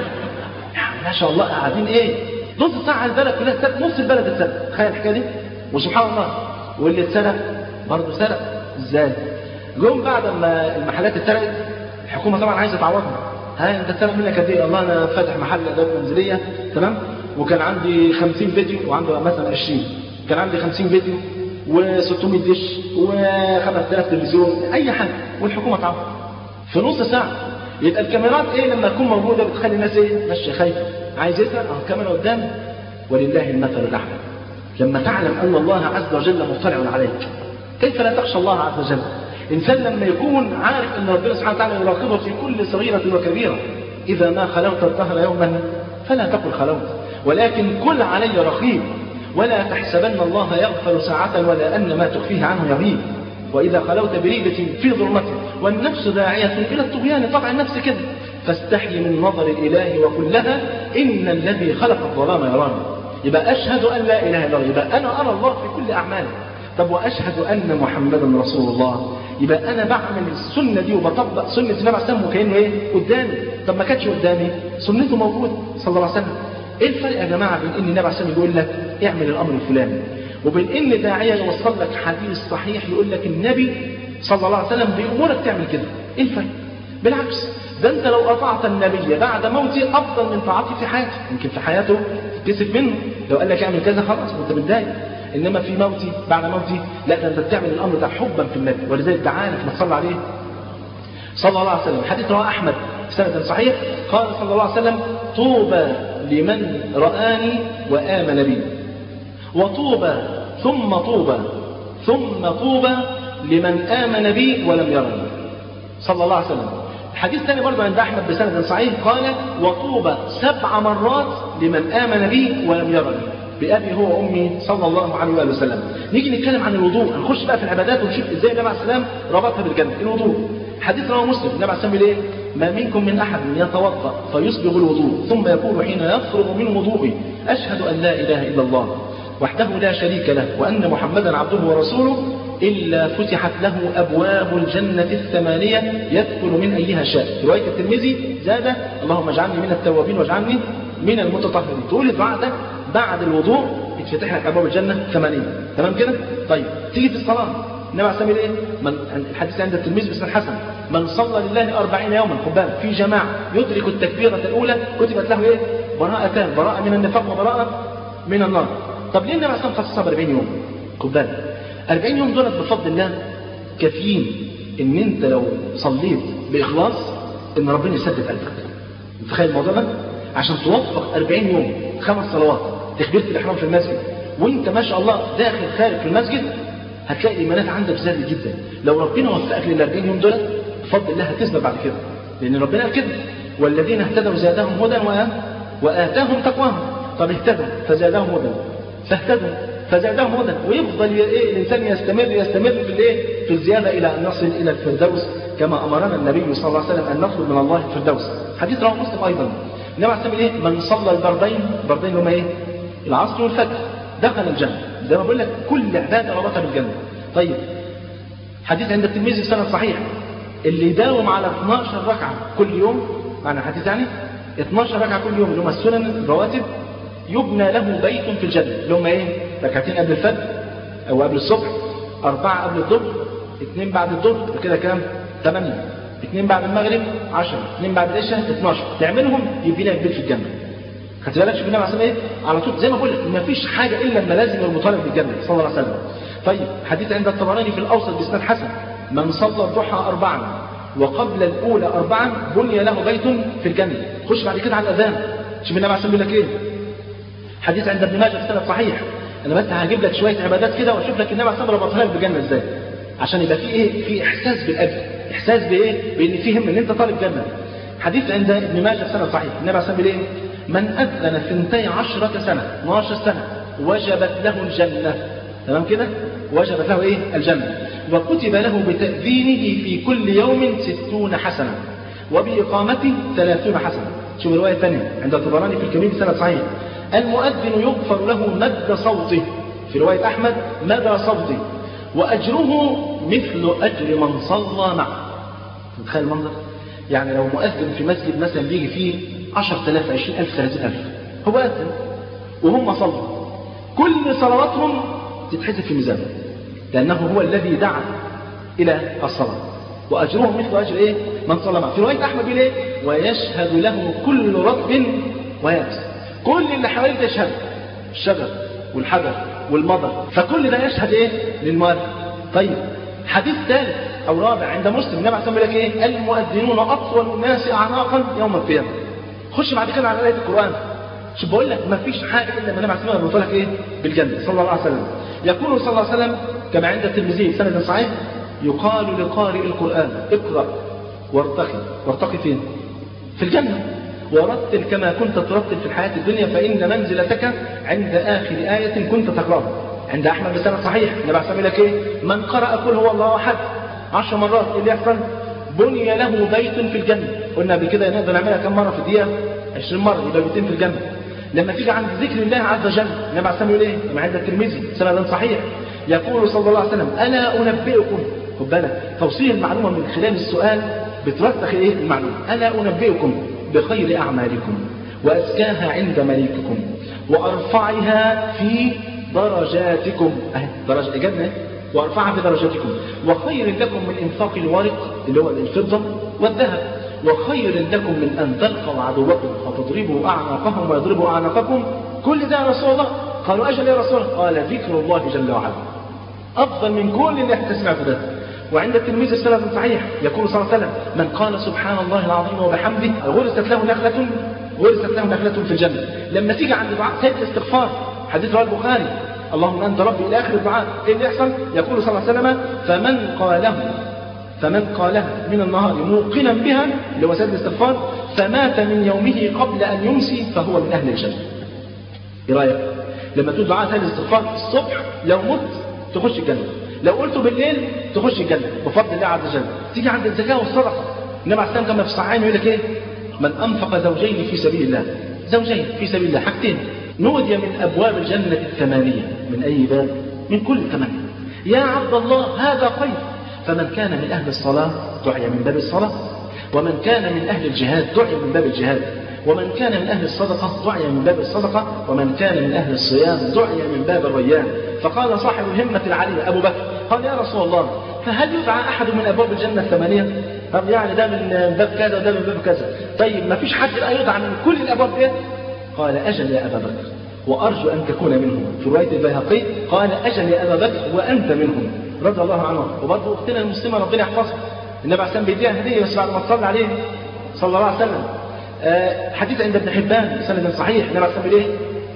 يعني ما شاء الله قاعدين ايه نص ساعه البلد كلها اتسرق نص البلد اتسرق تخيل الحكايه دي وسبحان الله واللي اتسرق برضه سرق ازاي جم بعد ما المحلات اتسرقت الحكومه طبعا عايزه تعوضها ها انت اتسرق منك قد ايه؟ الله انا فاتح محل ادوات منزليه تمام وكان عندي 50 فيديو وعنده مثلا 20 كان عندي 50 فيديو و600 دش و5000 تلفزيون اي حاجه والحكومه تعوض في نص ساعه يبقى الكاميرات ايه لما تكون موجوده بتخلي الناس ايه ماشيه خايفه عايز يسرق اهو الكاميرا قدام ولله المثل الاعلى لما تعلم ان الله عز وجل مطلع عليك كيف لا تخشى الله عز وجل إنسان لما يكون عارف أن ربنا سبحانه وتعالى يراقبه في كل صغيرة وكبيرة إذا ما خلوت الدهر يوما فلا تقل خلوت ولكن كل علي رقيب ولا تحسبن الله يغفل ساعة ولا أن ما تخفيه عنه يغيب وإذا خلوت بريبة في ظلمته والنفس داعية إلى الطغيان طبع النفس كده فاستحي من نظر الإله وقل لها إن الذي خلق الظلام يراني يبقى أشهد أن لا إله إلا الله يبقى أنا أرى الله في كل أعمالي طب وأشهد أن محمدا رسول الله يبقى انا بعمل السنه دي وبطبق سنه النبي عليه الصلاه وكانه ايه قدامي طب ما كانتش قدامي سنته موجوده صلى الله عليه وسلم ايه الفرق يا جماعه بين ان النبي عليه الصلاه يقول لك اعمل الامر الفلاني وبين ان داعيه يوصل لك حديث صحيح يقول لك النبي صلى الله عليه وسلم بيامرك تعمل كده ايه الفرق بالعكس ده انت لو اطعت النبي بعد موته افضل من طاعته في حياته يمكن في حياته تكسب منه لو قال لك اعمل كذا خلاص وانت متضايق انما في موتي بعد موتي لا ده انت بتعمل الامر ده حبا في النبي ولذلك ده عارف ما تصلى عليه صلى الله عليه وسلم حديث رواه احمد سند صحيح قال صلى الله عليه وسلم طوبى لمن رآني وآمن بي وطوبى ثم طوبى ثم طوبى لمن آمن بي ولم يرني صلى الله عليه وسلم حديث ثاني برضه عند احمد بسند صحيح قال وطوبى سبع مرات لمن امن بي ولم يرني بأبي هو وأمي صلى الله عليه وآله وسلم نيجي نتكلم عن الوضوء هنخش بقى في العبادات ونشوف ازاي النبي عليه السلام ربطها بالجنة الوضوء حديث رواه مسلم النبي عليه السلام ايه ما منكم من أحد يتوضأ فيسبغ الوضوء ثم يقول حين يفرغ من وضوئه أشهد أن لا إله إلا الله وحده لا شريك له وأن محمدا عبده ورسوله إلا فتحت له أبواب الجنة الثمانية يدخل من أيها شاء في رواية الترمذي زاد اللهم اجعلني من التوابين واجعلني من المتطهرين تقول الدعاء ده بعد الوضوء يتفتح لك ابواب الجنه ثمانيه تمام كده طيب تيجي في الصلاه النبي عليه الصلاه ايه من الحديث عند التلميذ باسم الحسن من صلى لله أربعين يوما خد بالك في جماعه يدرك التكبيره الاولى كتبت له ايه براءتان براءه من النفاق وبراءه من النار طب ليه النبي عليه الصلاه خصصها ب 40 يوم خد بالك 40 يوم دولت بفضل الله كافيين ان انت لو صليت باخلاص ان ربنا يسدد قلبك تخيل الموضوع ده عشان توفق 40 يوم خمس صلوات تكبيرة الإحرام في المسجد وانت ما شاء الله داخل خارج في المسجد هتلاقي الايمانات عندك زادت جدا لو ربنا وفقك لل 40 يوم دول بفضل الله هتثبت بعد كده لان ربنا قال كده والذين اهتدوا زادهم هدى واتاهم تقواهم طب اهتدوا فزادهم هدى فاهتدوا فزادهم هدى ويفضل ايه الانسان يستمر يستمر في الايه في الزياده الى ان نصل الى الفردوس كما امرنا النبي صلى الله عليه وسلم ان نطلب من الله الفردوس حديث رواه مسلم ايضا النبي عليه ايه من صلى البردين البردين هما ايه العصر والفجر دخل الجنه زي ما بقول لك كل عباده ربطها بالجنه طيب حديث عند الترمذي سنه صحيح اللي يداوم على 12 ركعه كل يوم معنى الحديث يعني 12 ركعه كل يوم اللي هم السنن الرواتب يبنى له بيت في الجنة اللي هم ايه ركعتين قبل الفجر او قبل الصبح اربعة قبل الظهر اثنين بعد الظهر كده كام ثمانية اثنين بعد المغرب 10 اثنين بعد العشاء 12 تعملهم يبني لك بيت في الجنة خدت بالك شوف النبي عليه ايه على طول زي ما بقول لك ما فيش حاجة الا لما لازم يربطها لك بالجنة صلى الله عليه وسلم طيب حديث عند الطبراني في الاوسط باسناد حسن من صلى الضحى اربعا وقبل الاولى اربعا بني له بيت في الجنة خش بعد كده على الاذان شوف النبي عليه لك ايه حديث عند ابن ماجه في سنة صحيح انا بس هجيب لك شويه عبادات كده واشوف لك النبي عليه الصلاه والسلام لك بالجنه ازاي عشان يبقى في ايه في احساس بالاجر احساس بايه بان في هم ان انت طالب جنه حديث عند ابن ماجه في سنة صحيح النبي عليه الصلاه ايه من اذن ثنتي عشرة سنه 12 سنه وجبت له الجنه تمام كده وجبت له ايه الجنه وكتب له بتأذينه في كل يوم ستون حسنه وبإقامته ثلاثون حسنه شوف الروايه الثانيه عند الطبراني في الكبير سنة صحيح المؤذن يغفر له مد صوته في رواية أحمد مدى صوته وأجره مثل أجر من صلى معه تتخيل المنظر يعني لو مؤذن في مسجد مثلا بيجي فيه 10000 20000 30000 هو أذن وهم صلوا كل صلواتهم تتحسب في ميزانه لأنه هو الذي دعا إلى الصلاة وأجره مثل أجر إيه؟ من صلى معه في رواية أحمد بن إيه؟ ويشهد له كل رب ويابس كل اللي حواليك ده يشهد الشجر والحجر والمطر فكل ده يشهد ايه للمؤذن طيب حديث ثالث او رابع عند مسلم النبي عليه لك ايه المؤذنون اطول الناس اعناقا يوم القيامه خش بعد كده على ايه القران شوف بقول لك ما فيش حاجه الا ما النبي عليه الصلاه والسلام لك ايه بالجنه صلى الله عليه وسلم يقول صلى الله عليه وسلم كما عند الترمذي سند صحيح يقال لقارئ القران اقرا وارتقي وارتقي فين في الجنه ورتل كما كنت ترتل في الحياة الدنيا فإن منزلتك عند آخر آية كنت تقرأها عند أحمد بسنة صحيح النبي عليه لك إيه؟ من قرأ قل هو الله أحد عشر مرات إيه اللي يحصل؟ بني له بيت في الجنة قلنا قبل كده نقدر نعملها كم مرة في الدقيقة 20 مرة يبقى بيتين في الجنة لما تيجي عند ذكر الله عز وجل النبي عليه يقول إيه؟ كما عند الترمذي سند صحيح يقول صلى الله عليه وسلم ألا أنبئكم خد بالك توصيل المعلومة من خلال السؤال بترسخ إيه المعلومة ألا أنبئكم بخير أعمالكم وأزكاها عند مليككم وأرفعها في درجاتكم أهي درجة إجابنا وأرفعها في درجاتكم وخير لكم من إنفاق الورق اللي هو الفضة والذهب وخير لكم من أن تلقوا عدوكم فتضربوا أعناقهم ويضربوا أعناقكم كل ده يا رسول الله قالوا أجل يا رسول الله قال ذكر الله جل وعلا أفضل من كل اللي احنا سمعته ده وعند التلميذ السلف صحيح يقول صلى الله عليه وسلم من قال سبحان الله العظيم وبحمده غرست له نخلة غرست له نخلة في الجنة لما تيجي عند دعاء سيد الاستغفار حديث رواه البخاري اللهم انت ربي الى اخر الدعاء ايه اللي يحصل يقول صلى الله عليه وسلم فمن قاله فمن قالها من النهار موقنا بها اللي هو سيد الاستغفار فمات من يومه قبل ان يمسي فهو من اهل الجنه ايه رايك لما تقول دعاء سيد الاستغفار الصبح لو مت تخش الجنه لو قلته بالليل تخش الجنة بفضل الله عز وجل تيجي عند الزكاة والصدقة النبي عليه السلام كما في الصحيحين يقول لك ايه من أنفق زوجين في سبيل الله زوجين في سبيل الله حاجتين نودي من أبواب الجنة الثمانية من أي باب من كل ثمانية يا عبد الله هذا خير فمن كان من أهل الصلاة دعي من باب الصلاة ومن كان من أهل الجهاد دعي من باب الجهاد ومن كان من أهل الصدقة دعي من باب الصدقة ومن كان من أهل الصيام دعي من باب الريان فقال صاحب الهمة العالية أبو بكر قال يا رسول الله فهل يدعى أحد من أبواب الجنة الثمانية طب يعني ده من باب كذا وده من باب كذا طيب ما فيش حد لا يدعى من كل الأبواب دي قال أجل يا أبا بكر وأرجو أن تكون منهم في رواية البيهقي قال أجل يا أبا بكر وأنت منهم رضي الله عنه وبرضه أختنا المسلمة ربنا يحفظها النبي عليه السلام بيديها هدية بس بعد ما تصلي عليه صلى الله عليه وسلم آه حديث عند ابن حبان سند صحيح النبي عليه السلام ايه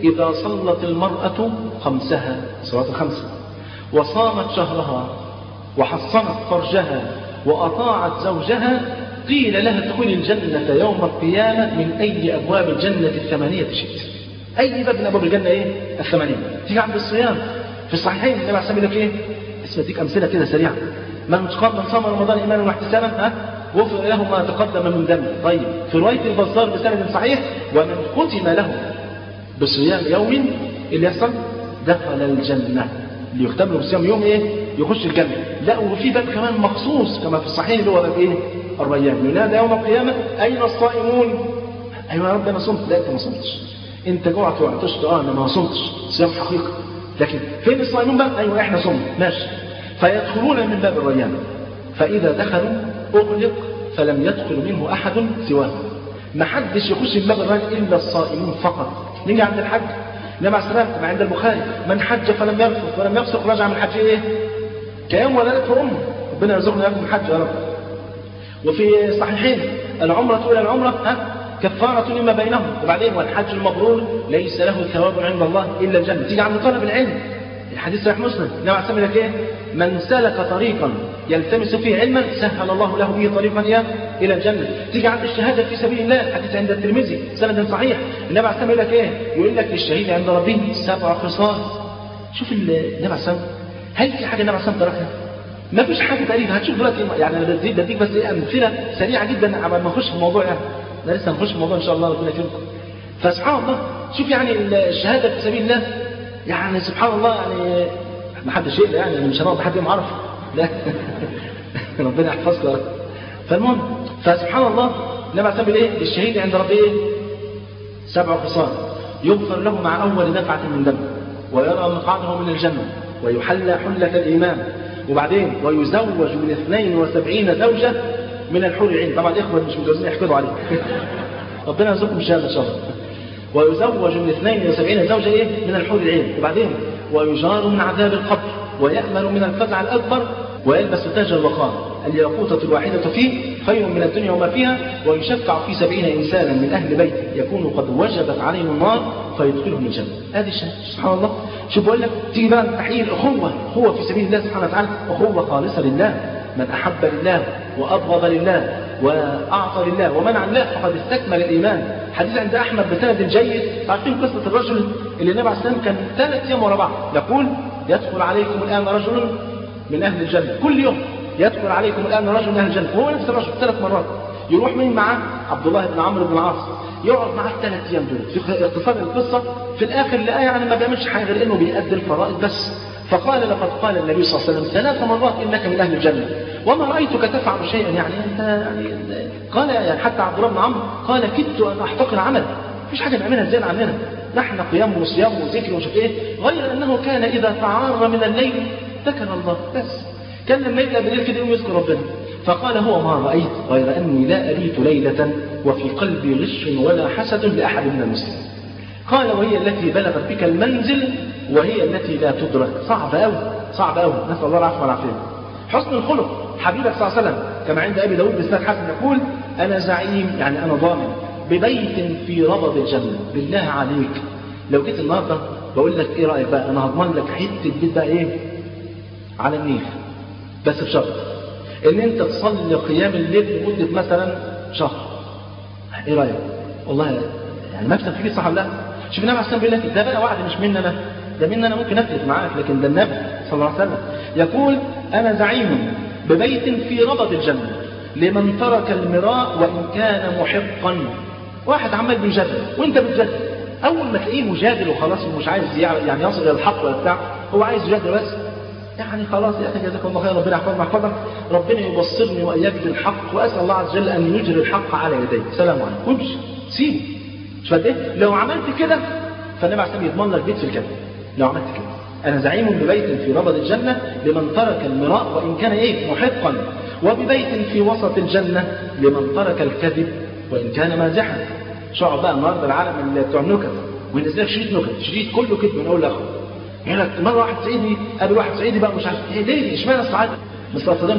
إذا صلت المرأة خمسها صلاة الخمسة وصامت شهرها وحصنت فرجها وأطاعت زوجها قيل لها ادخلي الجنة يوم القيامة من أي أبواب الجنة الثمانية شئت أي باب من أبواب الجنة إيه؟ الثمانية تيجي عند الصيام في الصحيحين النبي عليه الصلاة والسلام يقول لك إيه؟ اسمع اديك أمثلة كده سريعة من قام من صام رمضان إيمانا واحتسابا ها غفر له ما تقدم من ذنبه طيب في رواية البزار بسند صحيح ومن ختم له بصيام يوم اللي يحصل دخل الجنة اللي يختم له بصيام يوم ايه يخش الجنة لا وفي باب كمان مخصوص كما في الصحيح اللي هو باب ايه الريان ينادى يوم القيامة أين الصائمون أيوة يا رب أنا صمت لا أنت ما صمتش أنت جوعت وعطشت أه أنا ما صمتش صيام حقيقي لكن فين الصائمون بقى أيوة إحنا صمت ماشي فيدخلون من باب الريان فإذا دخلوا أغلق فلم يدخل منه أحد سواه ما حدش يخش من باب الريان إلا الصائمون فقط نيجي عند الحج النبي عليه السلام كما عند البخاري من حج فلم يرفث ولم يفسق رجع من الحج ايه؟ كيوم ولدته امه ربنا يرزقنا اياكم الحج يا رب وفي الصحيحين العمرة إلى العمرة ها كفارة لما بينهم وبعدين والحج المبرور ليس له ثواب عند الله إلا الجنة تيجي عند طلب العلم الحديث صحيح مسلم النبي عليه السلام لك ايه؟ من سلك طريقا يلتمس فيه علما سهل الله له به طريقا إيه؟ الى الجنه تيجي عند الشهاده في سبيل الله الحديث عند الترمذي سند صحيح النبي عليه السلام يقول لك ايه يقول لك للشهيد عند ربه سبع خصال شوف النبي عليه السلام هل في حاجه النبي عليه السلام تركها ما فيش حاجه تقريبا هتشوف دلوقتي يعني انا بديك بديك بس ايه امثله سريعه جدا قبل ما نخش في الموضوع يعني احنا لسه هنخش في الموضوع ان شاء الله ربنا يكرمكم فسبحان الله شوف يعني الشهاده في سبيل الله يعني سبحان الله يعني ما حدش يقلق يعني مش هنقعد حد يوم عرفه لا ربنا يحفظك يا رب فالمهم فسبحان الله النبي عليه ايه الشهيد عند ربه ايه سبع خصال يغفر له مع اول دفعه من دم ويرى مقعده من الجنه ويحلى حله الايمان وبعدين ويزوج من 72 زوجه من الحور العين طبعا الاخوه مش متجوزين يحقدوا عليه ربنا يرزقكم الشهاده ان شاء الله ويزوج من 72 زوجه ايه من الحور العين وبعدين ويجار من عذاب القبر ويأمن من الفزع الأكبر ويلبس تاج الوقار الياقوتة الواحدة فيه خير من الدنيا وما فيها ويشفع في سبعين إنسانا من أهل بيته يكون قد وجبت عليهم النار فيدخلهم الجنة هذه الشهادة سبحان الله شوف بقول لك تيجي بقى تحيي الأخوة أخوة في سبيل الله سبحانه وتعالى أخوة خالصة لله من أحب لله وأبغض لله وأعطى لله ومنع لله فقد استكمل الإيمان حديث عند أحمد بسند جيد عارفين قصة الرجل اللي النبي عليه السلام كان ثلاث أيام ورا بعض يقول يدخل عليكم الآن رجل من أهل الجنة كل يوم يدخل عليكم الآن رجل من أهل الجنة وهو نفس الرجل ثلاث مرات يروح مين معاه عبد الله بن عمرو بن العاص يقعد معاه الثلاث أيام دول في اختصار القصة في الآخر لقاه يعني ما بيعملش حاجة غير إنه بيأدي الفرائض بس فقال لقد قال النبي صلى الله عليه وسلم ثلاث مرات إنك من أهل الجنة وما رأيتك تفعل شيئا يعني أنت يعني قال يعني حتى عبد الله بن عمرو قال كدت أن أحتقر عمل مفيش حاجة نعملها زيادة عننا نحن قيام وصيام وذكر ومش ايه غير أنه كان إذا تعار من الليل ذكر الله بس كان لما يبقى بالليل كده يوم يذكر ربنا فقال هو ما رأيت غير أني لا أبيت ليلة وفي قلبي غش ولا حسد لأحد من المسلمين قال وهي التي بلغت بك المنزل وهي التي لا تدرك صعب أوي صعب أوي نسأل الله العفو والعافية حسن الخلق حبيبك صلى الله عليه وسلم كما عند أبي داود بسناد حسن يقول أنا زعيم يعني أنا ضامن ببيت في ربض الجنة بالله عليك لو جيت النهارده بقول لك ايه رايك بقى انا هضمن لك حته بيت بقى ايه على النيل بس بشرط ان انت تصلي قيام الليل لمده مثلا شهر ايه رايك والله يعني مكسب كبير صح ولا لا شوف النبي عليه الصلاه والسلام بيقول لك ده بقى وعد مش مني انا ده مني انا ممكن افلت معاك لكن ده النبي صلى الله عليه وسلم يقول انا زعيم ببيت في ربض الجنه لمن ترك المراء وان كان محقا واحد عمال بيجادل وانت بتجادل اول ما تلاقيه مجادل وخلاص ومش عايز يعني يصل الى الحق ولا بتاع هو عايز يجادل بس يعني خلاص يا اخي جزاك الله خير ربنا يحفظنا يحفظك ربنا يبصرني واياك بالحق واسال الله عز وجل ان يجري الحق على يديك سلام عليكم امشي سيب مش فاهم ايه لو عملت كده فالنبي عليه الصلاه يضمن لك بيت في الجنه لو عملت كده انا زعيم ببيت في ربض الجنه لمن ترك المراء وان كان ايه محقا وببيت في وسط الجنه لمن ترك الكذب وان كان مازحا شعب بقى النهارده العالم اللي بتوع النكت وينزل لك شريط نكت شريط كله كذب من اول لاخر يقول لك مره واحد صعيدي قابل واحد صعيدي بقى مش عارف ايه ليه اشمعنى الصعايده؟ بس صدمت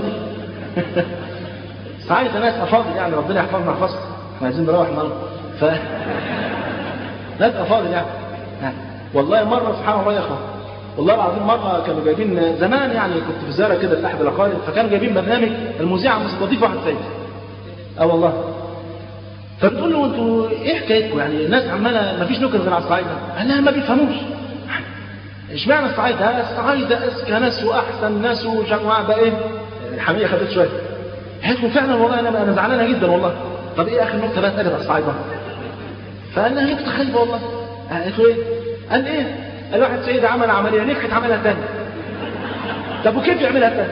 صعايده ناس افاضل يعني ربنا يحفظنا يحفظكم احنا عايزين نروح النهارده ف ناس افاضل يعني والله مرة سبحان الله يا اخوان والله العظيم مرة كانوا جايبين زمان يعني كنت في زيارة كده في أحد الأقارب فكانوا جايبين برنامج المذيعة مستضيف واحد سيد اه والله فبتقول له انتوا ايه حكايتكم يعني الناس عماله ما فيش نكت غير على الصعايده قال لها ما بيفهموش اشمعنى الصعايده الصعايده اذكى ناس واحسن ناس وجماعه بقى ايه الحميه خدت شويه قالت له فعلا والله انا انا زعلانه جدا والله طب ايه اخر نكته بقى اتقالت على الصعايده فقال لها نكته خايبه والله قالت له ايه قال ايه قال واحد سيد عمل عمليه نجحت عملها تاني طب وكيف يعملها تاني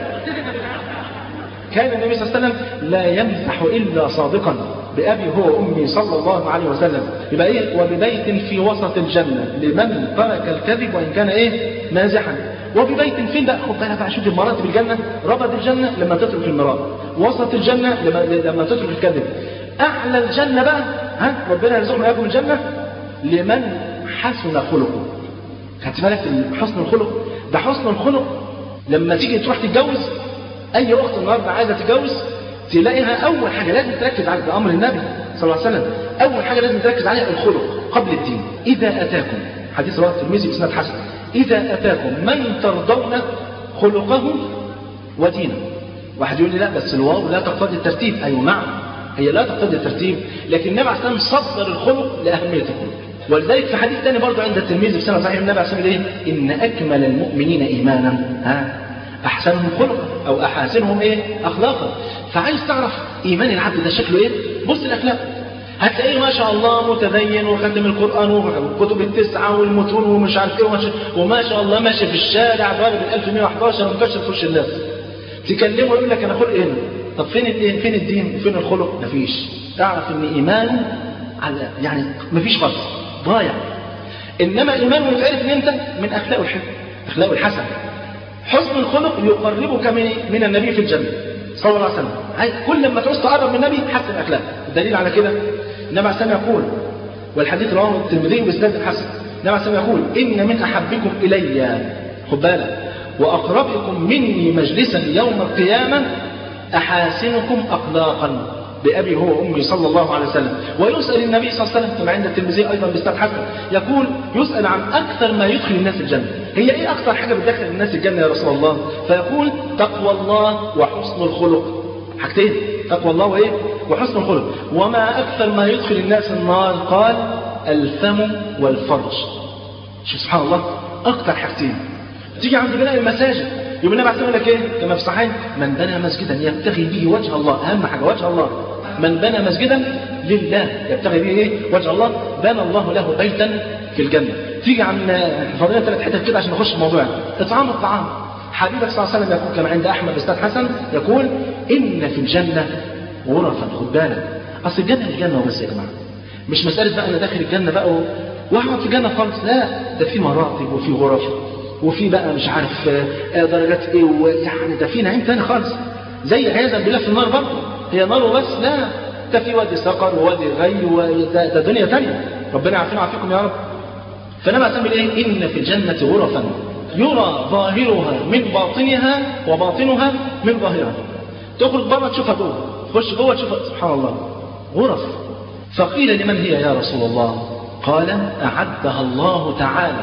كان النبي صلى الله عليه وسلم لا يمزح الا صادقا بأبي هو وأمي صلى الله عليه وسلم يبقى إيه وببيت في وسط الجنة لمن ترك الكذب وإن كان إيه مازحا وببيت فين بقى خد بالك بقى شوف مراتب الجنة ربط الجنة لما تترك المراء وسط الجنة لما, لما تترك الكذب أعلى الجنة بقى ها ربنا يرزقنا إياكم الجنة لمن حسن خلقه خدت بالك حسن الخلق ده حسن الخلق لما تيجي تروح تتجوز أي أخت النهارده عايزة تتجوز تلاقيها أول حاجة لازم تركز على أمر النبي صلى الله عليه وسلم أول حاجة لازم تركز عليها الخلق قبل الدين إذا أتاكم حديث رواه الترمذي بسند حسن إذا أتاكم من ترضون خلقه ودينه واحد يقول لي لا بس الواو لا تقتضي الترتيب أيوة نعم هي لا تقتضي الترتيب لكن النبي عليه الصلاة والسلام صدر الخلق لأهمية الخلق ولذلك في حديث ثاني برضه عند الترمذي بسند صحيح النبي عليه الصلاة والسلام إيه؟ إن أكمل المؤمنين إيمانا ها أحسنهم خلقا أو أحاسنهم إيه أخلاقا فعايز تعرف إيمان العبد ده شكله إيه بص الأخلاق هتلاقيه ما شاء الله متدين وختم القرآن والكتب التسعة والمتون ومش عارف إيه وماشي وما شاء الله ماشي في الشارع ضارب ال 1111 ومكشف في وش الناس تكلمه يقول لك أنا خلق هنا طب فين الدين فين الدين وفين الخلق مفيش تعرف إن إيمانه على يعني مفيش خالص ضايع إنما إيمانه يتعرف إن أنت من أخلاقه الحلو أخلاقه الحسن حسن الخلق يقربك من من النبي في الجنة صلى الله عليه وسلم كل ما تعوز تقرب من النبي حسن اخلاقك الدليل على كده النبي عليه الصلاه يقول والحديث رواه الترمذي باسناد حسن النبي عليه الصلاه يقول ان من احبكم الي خد بالك واقربكم مني مجلسا يوم القيامه احاسنكم اخلاقا بأبي هو وأمي صلى الله عليه وسلم ويسأل النبي صلى الله عليه وسلم كما عند الترمذي أيضا بإسناد حسن يقول يسأل عن أكثر ما يدخل الناس الجنة هي إيه أكثر حاجة بتدخل الناس الجنة يا رسول الله فيقول تقوى الله وحسن الخلق حاجتين تقوى الله وإيه وحسن الخلق وما أكثر ما يدخل الناس النار قال الفم والفرج شوف سبحان الله أكثر حاجتين تيجي عند بناء المساجد يوم النبي عليه لك ايه كما في الصحيح من بنى مسجدا يبتغي به وجه الله اهم حاجه وجه الله من بنى مسجدا لله يبتغي به ايه وجه الله بنى الله له بيتا في الجنه تيجي عن فضيله ثلاث حتت كده عشان نخش في الموضوع اطعام الطعام حبيبك صلى الله عليه وسلم يقول كما عند احمد استاذ حسن يقول ان في الجنه غرفا خد بالك اصل الجنه الجنه وبس يا جماعه مش مساله بقى انا داخل الجنه بقى و... واقعد في الجنه خالص لا ده في مراتب وفي غرف وفي بقى مش عارف درجات ايه ويعني ده في نعيم تاني خالص زي عياذا بالله في النار برضه هي نار وبس لا ده في وادي سقر ووادي غي وده ده دنيا تانية ربنا يعافينا ويعافيكم يا رب فانا بسمي ايه ان في الجنه غرفا يرى ظاهرها من باطنها وباطنها من ظاهرها تخرج بره تشوفها جوه تخش جوه تشوفها سبحان الله غرف فقيل لمن هي يا رسول الله قال اعدها الله تعالى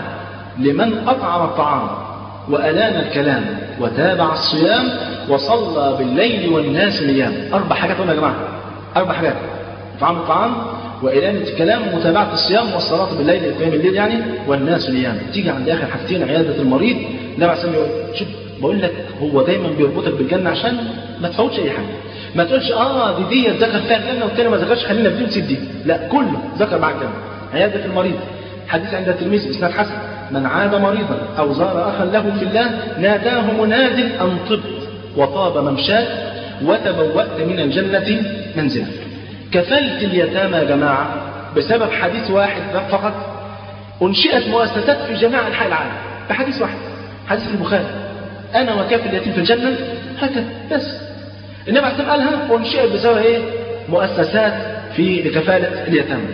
لمن أطعم الطعام وألان الكلام وتابع الصيام وصلى بالليل والناس نيام أربع حاجات يا جماعة أربع حاجات إطعام الطعام وإلانة الكلام ومتابعة الصيام والصلاة بالليل قيام الليل يعني والناس نيام تيجي عند آخر حاجتين عيادة المريض النبي عليه الصلاة يقول شوف بقول لك هو دايما بيربطك بالجنة عشان ما تفوتش أي حاجة ما تقولش اه دي دي ذكر فيها الجنة والتاني ما ذكرش خلينا في دي ونسيب دي لا كله ذكر مع الجنة عيادة المريض حديث عند الترمذي بإسناد حسن من عاد مريضا أو زار أخا له في الله ناداه مناد أن طبت وطاب ممشاك وتبوأت من الجنة منزلا كفلت اليتامى يا جماعة بسبب حديث واحد فقط أنشئت مؤسسات في جميع أنحاء العالم بحديث واحد حديث البخاري أنا وكافل اليتيم في الجنة هكذا بس النبي عليه قالها أنشئت بسبب إيه؟ مؤسسات في لكفالة اليتامى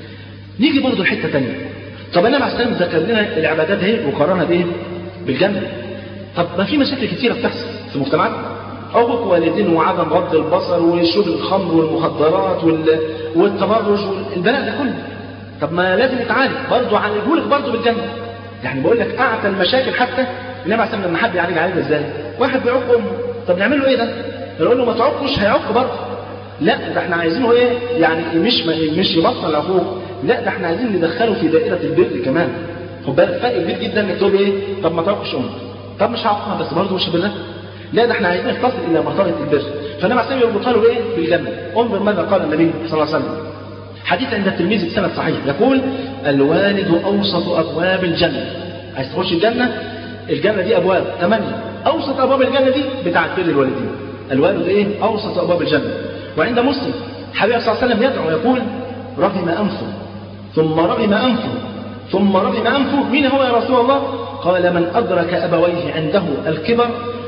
نيجي برضه لحتة تانية طب النبي عليه الصلاه ذكر لنا العبادات اهي وقارنها بايه؟ بالجنه. طب ما في مشاكل كتيره بتحصل في المجتمعات عقوق والدين وعدم غض البصر وشرب الخمر والمخدرات وال... والتبرج والبلاء ده كله. طب ما لازم يتعالج برضه هنقول لك برضه بالجنه. يعني بقول لك اعتى المشاكل حتى النبي عليه لما حد يعالج عليه ازاي واحد بيعق امه طب نعمل له ايه ده نقول له ما تعقش هيعق برضه لا ده احنا عايزينه ايه يعني مش مش يبطل العقوق لا ده احنا عايزين ندخله في دائره البر كمان خد بالك فرق كبير جدا انك تقول ايه طب ما تعقش امك طب مش هعقها بس برضه مش بالله لا ده احنا عايزين نتصل الى مرتبه البر فالنبي عليه الصلاه يربطها له ايه بالجنه انظر ماذا قال النبي صلى الله عليه وسلم حديث عند الترمذي بسند صحيح يقول الوالد اوسط ابواب الجنه عايز تخش الجنه الجنه دي ابواب ثمانيه اوسط ابواب الجنه دي بتاعت بر الوالدين الوالد ايه اوسط ابواب الجنه وعند مسلم حبيب صلى الله عليه وسلم يدعو يقول رغم انفه ثم رغم انفه ثم رغم انفه مين هو يا رسول الله قال من ادرك ابويه عنده الكبر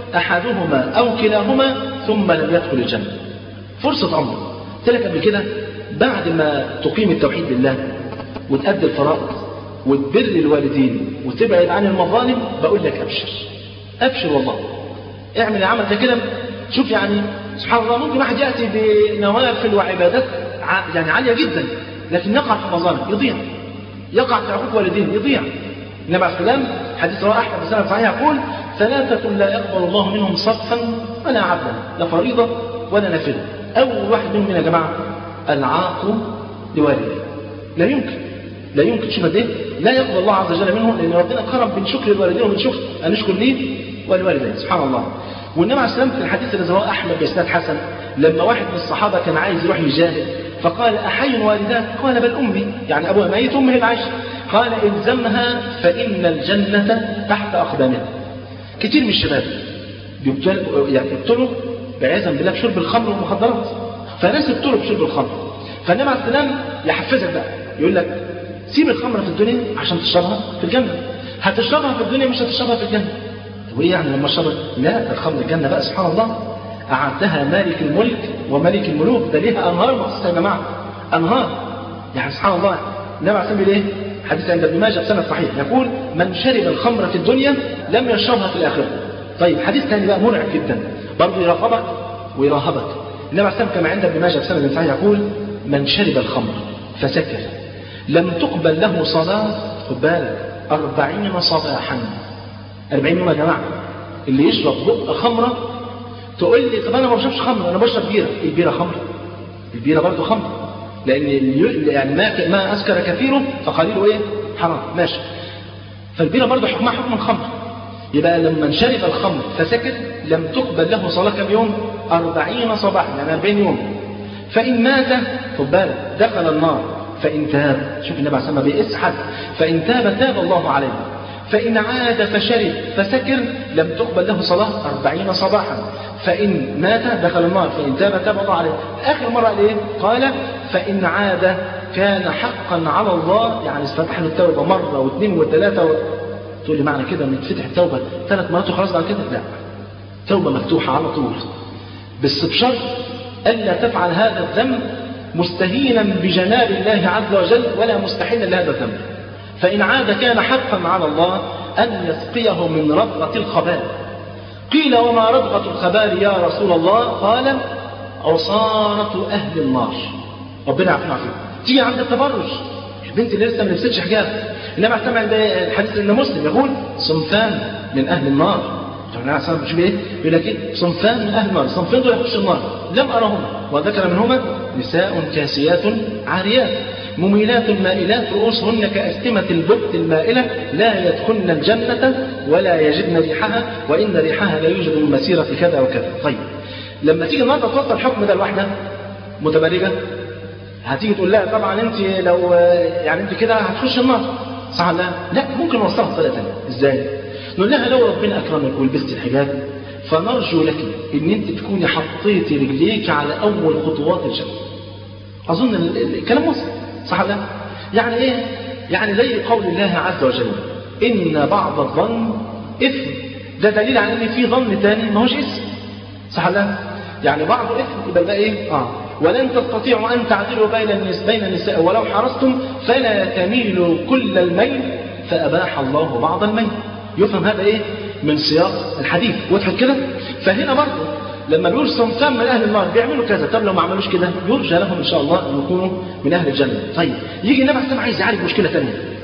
احدهما او كلاهما ثم لم يدخل الجنه فرصه عمر قلت لك قبل كده بعد ما تقيم التوحيد لله وتأدي الفرائض وتبر الوالدين وتبعد عن المظالم بقول لك ابشر ابشر والله اعمل عمل زي كده شوف يعني سبحان الله ممكن واحد ياتي بنوافل وعبادات يعني عاليه جدا لكن يقع في مظالم يضيع يقع في عقوق والدين يضيع النبي عليه السلام حديث رواه احمد بن صحيح يقول ثلاثة لا يقبل الله منهم صرفا ولا عبدا لا فريضة ولا نافلة أول واحد منهم يا جماعة العاق لوالديه لا يمكن لا يمكن شوف قد ايه لا يقبل الله عز وجل منه لان ربنا كرم بين شكر الوالدين وبين شكر ان نشكر ليه ولوالديه سبحان الله والنبي عليه السلام في الحديث الذي رواه احمد باسناد حسن لما واحد من الصحابه كان عايز يروح يجاهد فقال احي والداك قال بل امي يعني ابوها ميت امه العايشه قال الزمها فان الجنه تحت اقدامها كتير من الشباب يبتلوا يعني يبتلوا بعياذا بالله بشرب الخمر والمخدرات فناس ابتلوا بشرب الخمر فالنبي عليه السلام يحفزك بقى يقول لك سيب الخمر في الدنيا عشان تشربها في الجنة هتشربها في الدنيا مش هتشربها في الجنة طب ايه يعني لما اشرب لا ده الخمر الجنة بقى سبحان الله أعدها مالك الملك وملك الملوك ده ليها أنهار مخصوصة يا جماعة أنهار يعني سبحان الله النبي عليه السلام ايه حديث عند ابن ماجه بسند صحيح يقول من شرب الخمر في الدنيا لم يشربها في الآخرة طيب حديث ثاني بقى مرعب جدا برضه يراقبك ويراهبك النبي عليه السلام كما عند ابن ماجه بسند صحيح يقول من شرب الخمر فسكر لم تقبل له صلاة خد بالك أربعين صباحا أربعين يوم يا جماعة اللي يشرب بق خمرة تقول لي طب أنا ما بشربش خمر أنا بشرب بيرة البيرة خمر البيرة برضه خمر لأن يعني ما ما أسكر كثيره فقليله إيه حرام ماشي فالبيرة برضه حكمها حكم الخمر يبقى لما شرب الخمر فسكت لم تقبل له صلاة كم يوم أربعين صباحا يعني أربعين يوم فإن مات خد بالك دخل النار فإن تاب شوف النبي عليه الصلاة والسلام حد فإن تاب تاب الله عليه فإن عاد فشرب فسكر لم تقبل له صلاة أربعين صباحا فإن مات دخل النار فإن تاب تاب الله عليه آخر مرة قال إيه؟ قال فإن عاد كان حقا على الله يعني استفتح له التوبة مرة واثنين وثلاثة و... تقول لي معنى كده ان تفتح التوبة ثلاث مرات وخلاص بعد كده لا توبة مفتوحة على طول بس بشرط ألا تفعل هذا الذنب مستهينا بجناب الله عز وجل ولا مستحيلا لهذا الذنب فإن عاد كان حقا على الله أن يسقيه من ربغة الخبال قيل وما ربغة الخبال يا رسول الله قال عصارة أهل النار ربنا يعافينا فيكم تيجي عند التبرج البنت اللي لسه ما لبستش حجاب انما اعتمد عند الحديث ان مسلم يقول صنفان من اهل النار النبي صلى الله عليه وسلم يقول لك ايه؟ صنفان من اهل النار، صنفين دول يخشوا النار، لم ارهما، وذكر منهما نساء كاسيات عاريات، مميلات مائلات رؤوسهن كأستمة البط المائلة لا يدخلن الجنة ولا يجدن ريحها وإن ريحها لا يوجد من مسيرة كذا وكذا. طيب لما تيجي النهارده توصل الحكم ده لواحدة متبرجة هتيجي تقول لها طبعا انت لو يعني انت كده هتخش النار صح لا؟ لا ممكن نوصلها بطريقه ثانيه ازاي؟ نقول لها لو ربنا اكرمك ولبست الحجاب فنرجو لك ان انت تكوني حطيتي رجليك على اول خطوات الجنه. اظن الكلام وصل صح لا؟ يعني ايه؟ يعني زي قول الله عز وجل ان بعض الظن اثم ده دليل على ان في ظن ثاني ما هوش اسم صح لا؟ يعني بعض اثم يبقى ده ايه؟ اه ولن تستطيعوا أن تعدلوا بين بين النساء ولو حرصتم فلا تميلوا كل الميل فأباح الله بعض الميل يفهم هذا إيه من سياق الحديث وضحت كده فهنا برضه لما بيقول صنفان من أهل النار بيعملوا كذا طب لو ما عملوش كده يرجى لهم إن شاء الله أن يكونوا من أهل الجنة طيب يجي النبي عليه عايز يعالج مشكلة ثانية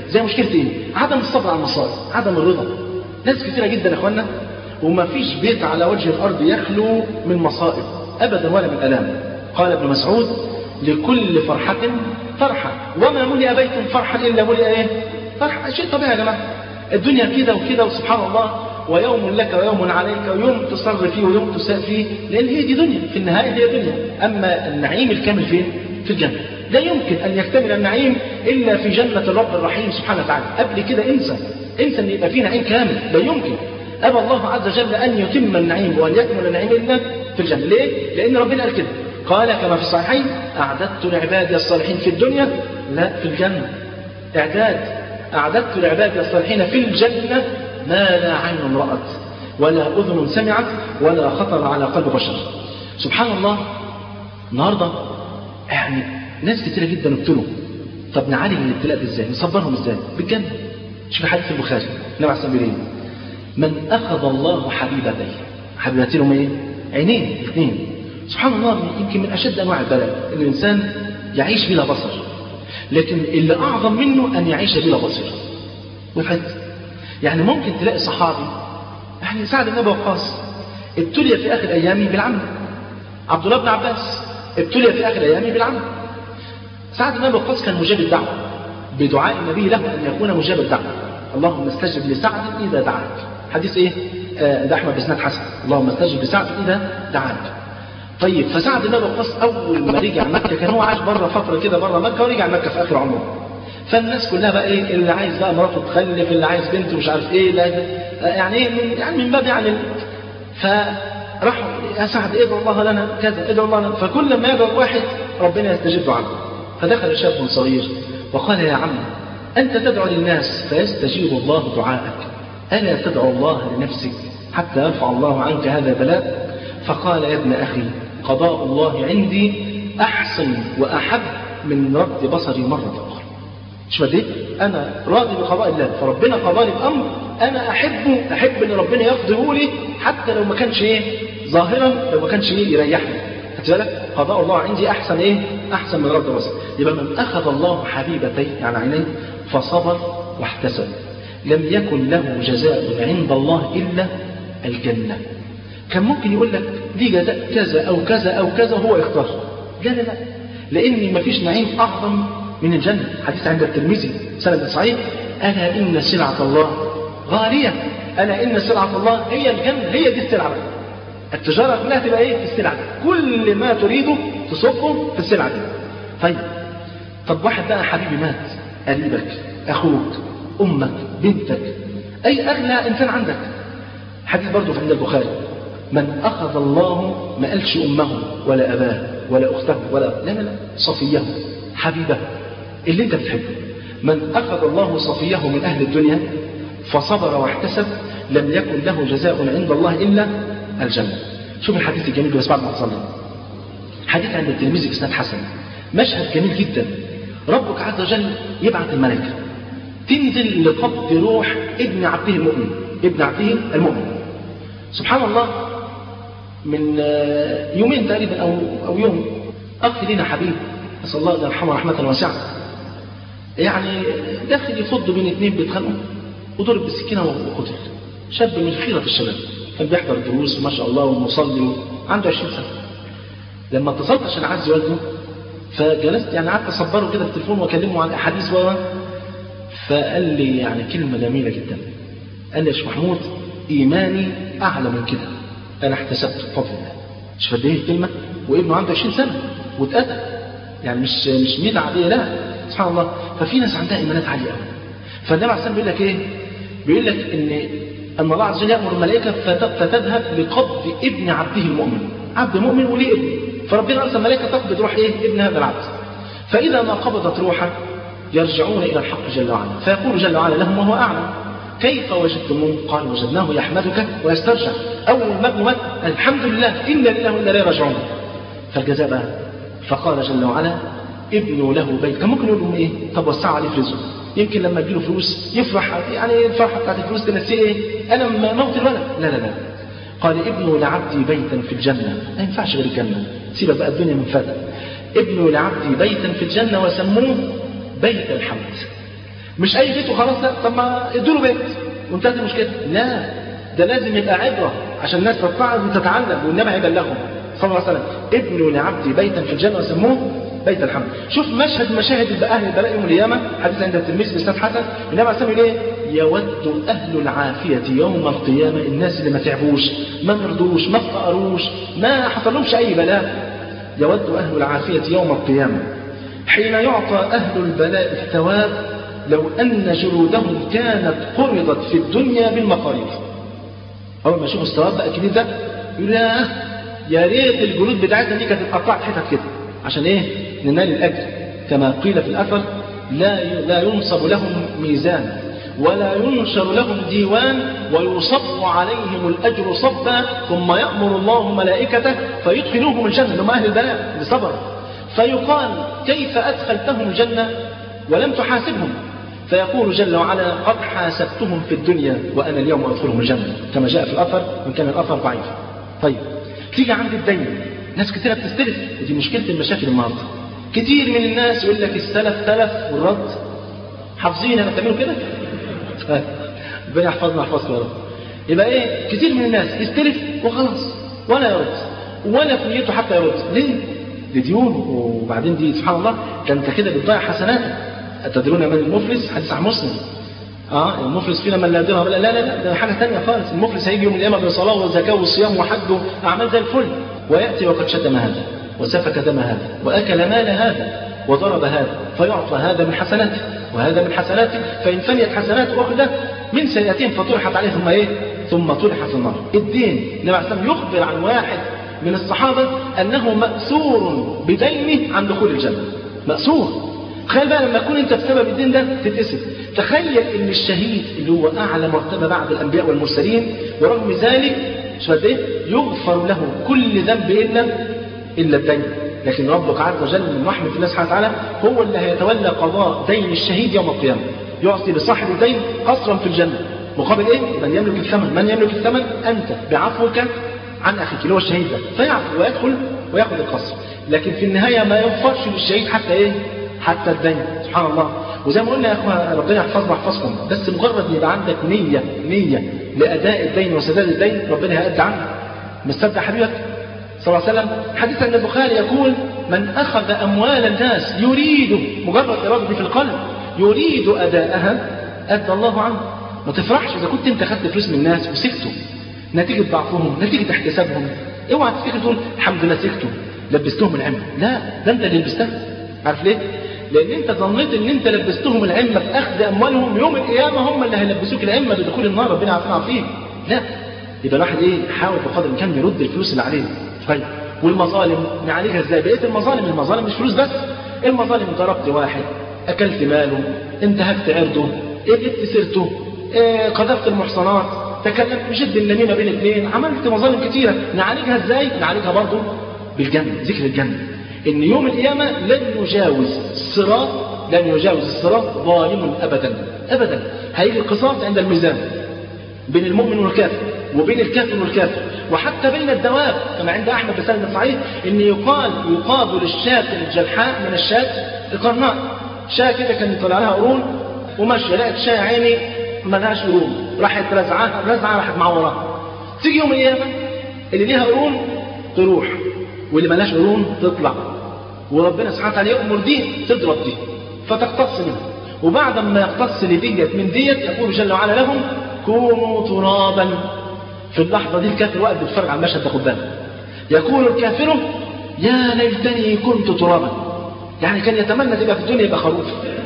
زي مشكله ايه عدم الصبر على المصائب عدم الرضا ناس كثيره جدا يا اخوانا وما فيش بيت على وجه الارض يخلو من مصائب ابدا ولا من الام قال ابن مسعود لكل فرحه فرحه وما ملئ بيت فرحا الا ملئ ايه فرحه شيء طبيعي يا جماعه الدنيا كده وكده وسبحان الله ويوم لك ويوم عليك ويوم تصر فيه ويوم تساء فيه لان هي دي دنيا في النهايه هي دنيا اما النعيم الكامل فين في الجنه لا يمكن ان يكتمل النعيم الا في جنه الرب الرحيم سبحانه وتعالى قبل كده انسى انسى ان يبقى فيه نعيم كامل لا يمكن ابى الله عز وجل ان يتم النعيم وان يكمل النعيم الا في الجنه ليه لان ربنا قال كده قال كما في الصحيحين اعددت لعبادي الصالحين في الدنيا لا في الجنه اعداد اعددت لعبادي الصالحين في الجنه ما لا عين رأت ولا أذن سمعت ولا خطر على قلب بشر سبحان الله النهاردة يعني ناس كتيرة جدا ابتلوا طب نعالج الابتلاء ده ازاي نصبرهم ازاي بالجنة شوف حديث البخاري النبي عليه الصلاة من أخذ الله حبيبتيه حبيبتين لهم ايه عينين اثنين سبحان الله يمكن من أشد أنواع البلاء أن الإنسان يعيش بلا بصر لكن اللي أعظم منه أن يعيش بلا بصر وفد يعني ممكن تلاقي صحابي يعني سعد بن ابي وقاص ابتلي في اخر ايامه بالعمى عبد الله بن عباس ابتلي في اخر ايامه بالعمى سعد بن ابي وقاص كان مجاب الدعوه بدعاء النبي له ان يكون مجاب الدعوه اللهم استجب لسعد اذا دعاك حديث ايه آه ده احمد بسناد حسن اللهم استجب لسعد اذا دعاك طيب فسعد بن ابي وقاص اول ما رجع مكه كان هو عاش بره فتره كده بره مكه ورجع مكه في اخر عمره فالناس كلها بقى ايه اللي عايز بقى مراته تخلف اللي عايز بنته مش عارف ايه لا يعني ايه من يعني من باب يعني فراحوا يا سعد ادعو الله لنا كذا ادعو الله لنا فكل ما يدعو واحد ربنا يستجيب عنه فدخل شاب صغير وقال يا عم انت تدعو للناس فيستجيب الله دعاءك الا تدعو الله لنفسك حتى يرفع الله عنك هذا البلاء فقال يا ابن اخي قضاء الله عندي احسن واحب من رد بصري مره اخرى مش بديت انا راضي بقضاء الله فربنا قضى لي بامر انا احبه احب ان ربنا يقضيه لي حتى لو ما كانش ايه ظاهرا لو ما كانش ايه يريحني خدت بالك قضاء الله عندي احسن ايه احسن من رد بصر يبقى من اخذ الله حبيبتي يعني عينيه فصبر واحتسب لم يكن له جزاء عند الله الا الجنه كان ممكن يقول لك دي جزاء كذا او كذا او كذا وهو يختار لا لا لا لان مفيش نعيم اعظم من الجنة حديث عند الترمذي سند صحيح ألا إن سلعة الله غالية ألا إن سلعة الله هي الجنة هي دي السلعة التجارة كلها تبقى إيه في السلعة كل ما تريده تصبه في السلعة دي طيب طب واحد بقى حبيبي مات قريبك أخوك أمك بنتك أي أغلى إنسان عندك حديث برضه عند البخاري من أخذ الله ما قالش أمه ولا أباه ولا أخته ولا لا لا لا صفيه حبيبه اللي انت بتحبه من أخذ الله صفيه من أهل الدنيا فصبر واحتسب لم يكن له جزاء عند الله إلا الجنة شوف الحديث الجميل بس بعد ما تصلي حديث عند الترمذي بإسناد حسن مشهد جميل جدا ربك عز وجل يبعث الملائكة تنزل لقبض روح ابن عبده المؤمن ابن عبده المؤمن سبحان الله من يومين تقريبا أو, أو يوم أخ لنا حبيب نسأل الله أن يرحمه رحمة واسعة يعني داخل يفض بين اثنين بيتخانقوا وضرب بالسكينة وقتل شاب من خيرة الشباب كان بيحضر دروس وما شاء الله ومصلي عنده 20 سنة لما اتصلت عشان اعزي والده فجلست يعني قعدت اصبره كده في التليفون واكلمه عن احاديث و فقال لي يعني كلمة جميلة جدا قال لي يا شيخ محمود ايماني اعلى من كده انا احتسبت بفضل الله مش قد ايه الكلمة وابنه عنده 20 سنة واتقتل يعني مش مش ميتة عادية لا سبحان الله ففي ناس عندها ايمانات عالية قوي فالنبي عليه الصلاه بيقول لك ايه؟ بيقول لك ان ان الله عز وجل يامر الملائكه فتذهب لقبض ابن عبده المؤمن عبد مؤمن وليه ابن فربنا ارسل ملائكه تقبض روح ايه؟ ابن هذا العبد فاذا ما قبضت روحه يرجعون الى الحق جل وعلا فيقول جل وعلا لهم وهو اعلم كيف وجدتموه؟ قال وجدناه يحمدك ويسترجع اول ما ابنه مات الحمد لله انا لله وانا اليه راجعون فالجزاء بقى فقال جل وعلا ابنوا له بيت كان ممكن يقول لهم ايه طب وسعوا عليه في رزقه يمكن لما تجيله فلوس يفرح يعني الفرحه بتاعت الفلوس تنسيه ايه انا موت الولد لا لا لا قال ابنوا لعبدي بيتا في الجنه ما ينفعش غير الجنه سيبك بقى الدنيا من فتى ابنوا لعبدي بيتا في الجنه وسموه بيت الحمد مش اي بيت وخلاص لا طب ما ادوا له بيت وانتهت المشكله لا ده لازم يبقى عبره عشان الناس تتعظ وتتعلم والنبي هيبلغهم صلى الله عليه وسلم ابنوا لعبدي بيتا في الجنه وسموه بيت الحمد شوف مشهد مشاهد اهل البلاء يوم القيامه حديث عند الترمذي باسناد حسن النبي عليه الصلاه والسلام ايه يود اهل العافيه يوم القيامه الناس اللي ما تعبوش ما مرضوش ما فقروش ما حصلهمش اي بلاء يود اهل العافيه يوم القيامه حين يعطى اهل البلاء الثواب لو ان جلودهم كانت قرضت في الدنيا بالمقاريض اول ما يشوفوا الثواب بقى الكبير ده يقول يا يا ريت الجلود بتاعتنا دي كانت اتقطعت حتت كده عشان ايه ننال الاجر كما قيل في الاثر لا لا ينصب لهم ميزان ولا ينشر لهم ديوان ويصب عليهم الاجر صبا ثم يامر الله ملائكته فيدخلوهم الجنه لهم اهل البلاء بصبر فيقال كيف ادخلتهم الجنه ولم تحاسبهم فيقول جل وعلا قد حاسبتهم في الدنيا وانا اليوم ادخلهم الجنه كما جاء في الاثر وان كان الاثر ضعيف طيب تيجي عند الدين ناس كتيرة بتستلف ودي مشكلة المشاكل النهارده كتير من الناس يقول لك السلف تلف والرد حافظين انا بتعملوا كده ربنا يحفظنا يحفظكم يا رب يبقى ايه كتير من الناس يستلف وخلاص ولا يرد ولا في نيته حتى يرد ليه؟ لديون وبعدين دي سبحان الله ده انت كده بتضيع حسناتك أتدرون من المفلس؟ حديث عن مسلم اه المفلس فينا من لا درهم لا لا لا ده حاجه ثانيه خالص المفلس هيجي يوم القيامه بصلاه وزكاه وصيام وحج واعمال زي الفل وياتي وقد شتم هذا وسفك دم هذا واكل مال هذا وضرب هذا فيعطى هذا من حسناته وهذا من حسناته فان فنيت حسناته اخذه من سيئاتهم فطرحت عليه ثم ايه؟ ثم طرح في النار. الدين النبي عليه الصلاه يخبر عن واحد من الصحابه انه ماسور بدينه عن دخول الجنه. ماسور تخيل بقى لما تكون انت بسبب الدين ده تتأسف تخيل ان الشهيد اللي هو اعلى مرتبه بعد الانبياء والمرسلين ورغم ذلك شو قد ايه يغفر له كل ذنب الا الا الدين لكن ربك عز وجل من رحمه الله سبحانه وتعالى هو اللي هيتولى قضاء دين الشهيد يوم القيامه يعطي لصاحب الدين قصرا في الجنه مقابل ايه؟ من يملك الثمن من يملك الثمن انت بعفوك عن اخيك اللي هو الشهيد ده فيعفو ويدخل وياخذ القصر لكن في النهايه ما يغفرش للشهيد حتى ايه؟ حتى الدين سبحان الله وزي ما قلنا يا اخوان ربنا يحفظنا ويحفظكم بس مجرد ما يبقى عندك نية نية لأداء الدين وسداد الدين ربنا هيأدي عنك مصدق حبيبك صلى الله عليه وسلم حديث عن البخاري يقول من أخذ أموال الناس يريد مجرد إرادة في القلب يريد أداءها أدى الله عنه ما تفرحش إذا كنت أنت خدت فلوس من الناس وسكتوا نتيجة ضعفهم نتيجة احتسابهم اوعى تفتكر تقول الحمد لله سكتوا لبستهم العمة لا ده انت اللي لبستها عارف ليه؟ لان انت ظنيت ان انت لبستهم العمه باخذ اموالهم يوم القيامه هم اللي هيلبسوك العمه بدخول النار ربنا يعافينا فيه لا يبقى الواحد ايه يحاول بقدر الامكان يرد الفلوس اللي عليه طيب والمظالم نعالجها ازاي بقيه المظالم المظالم مش فلوس بس المظالم ضربت واحد اكلت ماله انتهكت عرضه جبت سيرته إيه قذفت المحصنات تكلمت مشد النميمه بين اثنين عملت مظالم كتيره نعالجها ازاي نعالجها برضه بالجنه ذكر الجنه ان يوم القيامه لن يجاوز الصراط لن يجاوز الصراط ظالم ابدا ابدا هيجي القصاص عند الميزان بين المؤمن والكافر وبين الكافر والكافر وحتى بين الدواب كما عند احمد بن سلمة صحيح ان يقال يقابل الشاة الجلحاء من الشاة القرناء شاة كده كان طلع لها قرون وماشيه لقت شاة عيني ملهاش قرون راحت رزعها رزعها راحت معورها تيجي يوم القيامه اللي ليها قرون تروح واللي ملهاش قرون تطلع وربنا سبحانه وتعالى يأمر دي تضرب دي فتقتص منها وبعد ما يقتص لديت من ديت يقول جل وعلا لهم كونوا ترابا في اللحظة دي الكافر واقف بيتفرج على المشهد تاخد بالك يقول الكافر يا ليتني كنت ترابا يعني كان يتمنى تبقى في الدنيا يبقى خروف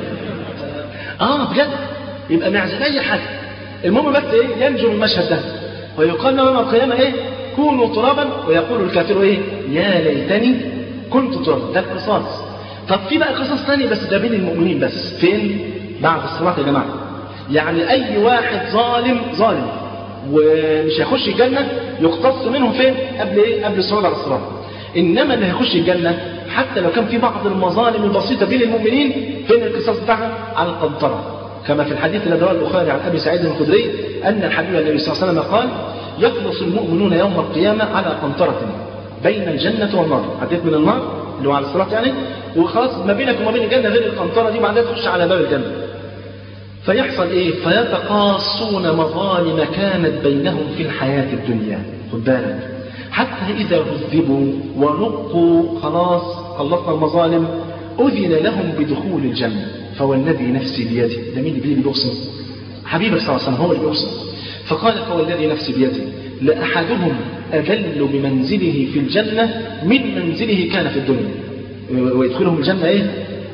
اه بجد يبقى معزل اي حاجه المهم بس ايه ينجو من المشهد ده ويقال له يوم القيامه ايه كونوا ترابا ويقول الكافر ايه يا ليتني كنت ترابا ده القصاص طب في بقى قصص ثاني بس ده بين المؤمنين بس فين بعد الصلاه يا جماعه يعني اي واحد ظالم ظالم ومش هيخش الجنه يقتص منهم فين قبل ايه قبل الصعود على الصراط انما اللي هيخش الجنه حتى لو كان في بعض المظالم البسيطه بين المؤمنين فين القصاص بتاعها على القنطره كما في الحديث الذي رواه البخاري عن ابي سعيد الخدري ان الحبيب النبي صلى الله عليه وسلم قال يخلص المؤمنون يوم القيامه على قنطره بين الجنه والنار عديت من النار اللي هو على الصراط يعني وخلاص ما بينك وما بين الجنه غير القنطره دي بعدها تخش على باب الجنه فيحصل ايه فيتقاصون مظالم كانت بينهم في الحياة الدنيا خد بالك حتى إذا هذبوا ونقوا خلاص خلصنا المظالم أذن لهم بدخول الجنة فوالذي نفسي بيده ده مين اللي بيقسم حبيبك صلى الله عليه وسلم هو اللي بيقسم فقال فوالذي نفسي بيده لأحدهم أذل بمنزله في الجنة من منزله كان في الدنيا ويدخلهم الجنة إيه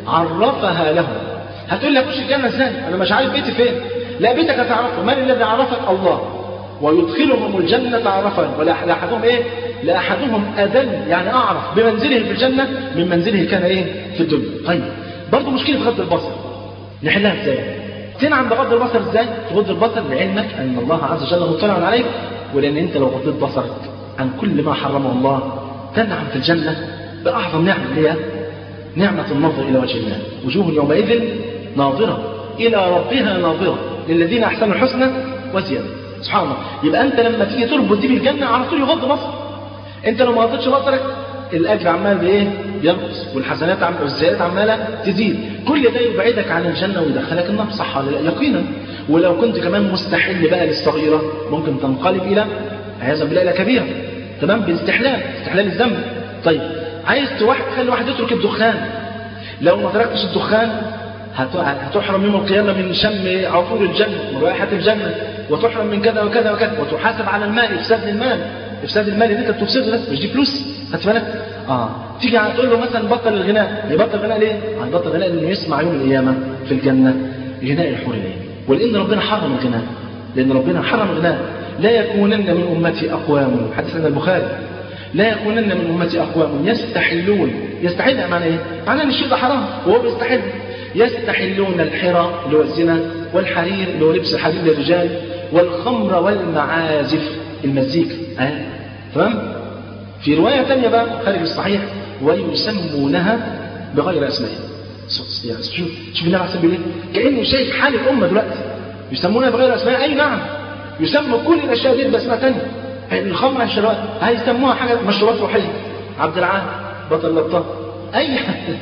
عرفها لهم هتقول لي أخش الجنة إزاي أنا مش عارف بيتي فين لا بيتك هتعرفه من الذي عرفك الله ويدخلهم الجنة عرفا ولأحدهم إيه لأحدهم أذل يعني أعرف بمنزله في الجنة من منزله كان إيه في الدنيا طيب برضه مشكلة غض البصر نحلها إزاي تنعم بغض البصر إزاي تغض البصر لعلمك أن الله عز وجل مطلع عليك ولأن أنت لو غضيت بصرك عن كل ما حرمه الله تنعم في الجنة بأعظم نعمة هي نعمة النظر إلى وجه الله وجوه يومئذ ناظرة إلى ربها ناظرة للذين أحسنوا الحسنى وزيادة سبحان الله يبقى أنت لما تيجي تربط دي بالجنة على طول يغض بصرك أنت لو ما غضتش بصرك الأجر عمال بإيه؟ بينقص والحسنات عم والزيادات عمالة تزيد كل ده يبعدك عن الجنة ويدخلك النار صح ولا لا؟ يقينا ولو كنت كمان مستحل بقى للصغيرة ممكن تنقلب إلى عياذا بالله إلى كبيرة تمام بالاستحلال استحلال الذنب طيب عايز واحد تخلي واحد يترك الدخان لو ما تركتش الدخان هتحرم يوم القيامة من شم عطور الجنة ورائحة الجنة وتحرم من كذا وكذا وكذا وتحاسب على المال إفساد المال إفساد المال اللي أنت بتفسده ده مش دي فلوس خدت بالك؟ اه تيجي تقول له مثلا بطل الغناء يبطل الغناء ليه؟ هيبطل الغناء لأنه يسمع يوم القيامة في الجنة غناء الحور العين ولأن ربنا حرم الغناء لأن ربنا حرم الغناء لا يكونن من أمتي أقوام حديث عن البخاري لا يكونن من أمتي أقوام يستحلون يستحل معنى إيه؟ معناه أن الشيء ده حرام وهو بيستحل يستحلون الحرى اللي هو الزنا والحرير اللي هو لبس الحرير للرجال والخمر والمعازف المزيكا أه؟ تمام في رواية ثانية بقى خارج الصحيح ويسمونها بغير أسمائها يعني شوف شوف النبي عليه الصلاة كأنه شايف حال الأمة دلوقتي يسمونها بغير أسمائها أي نعم يسموا كل الأشياء دي بأسماء ثانية الخمر الشراب هيسموها حاجة مشروبات روحية عبد العال بطل لطان أي حاجة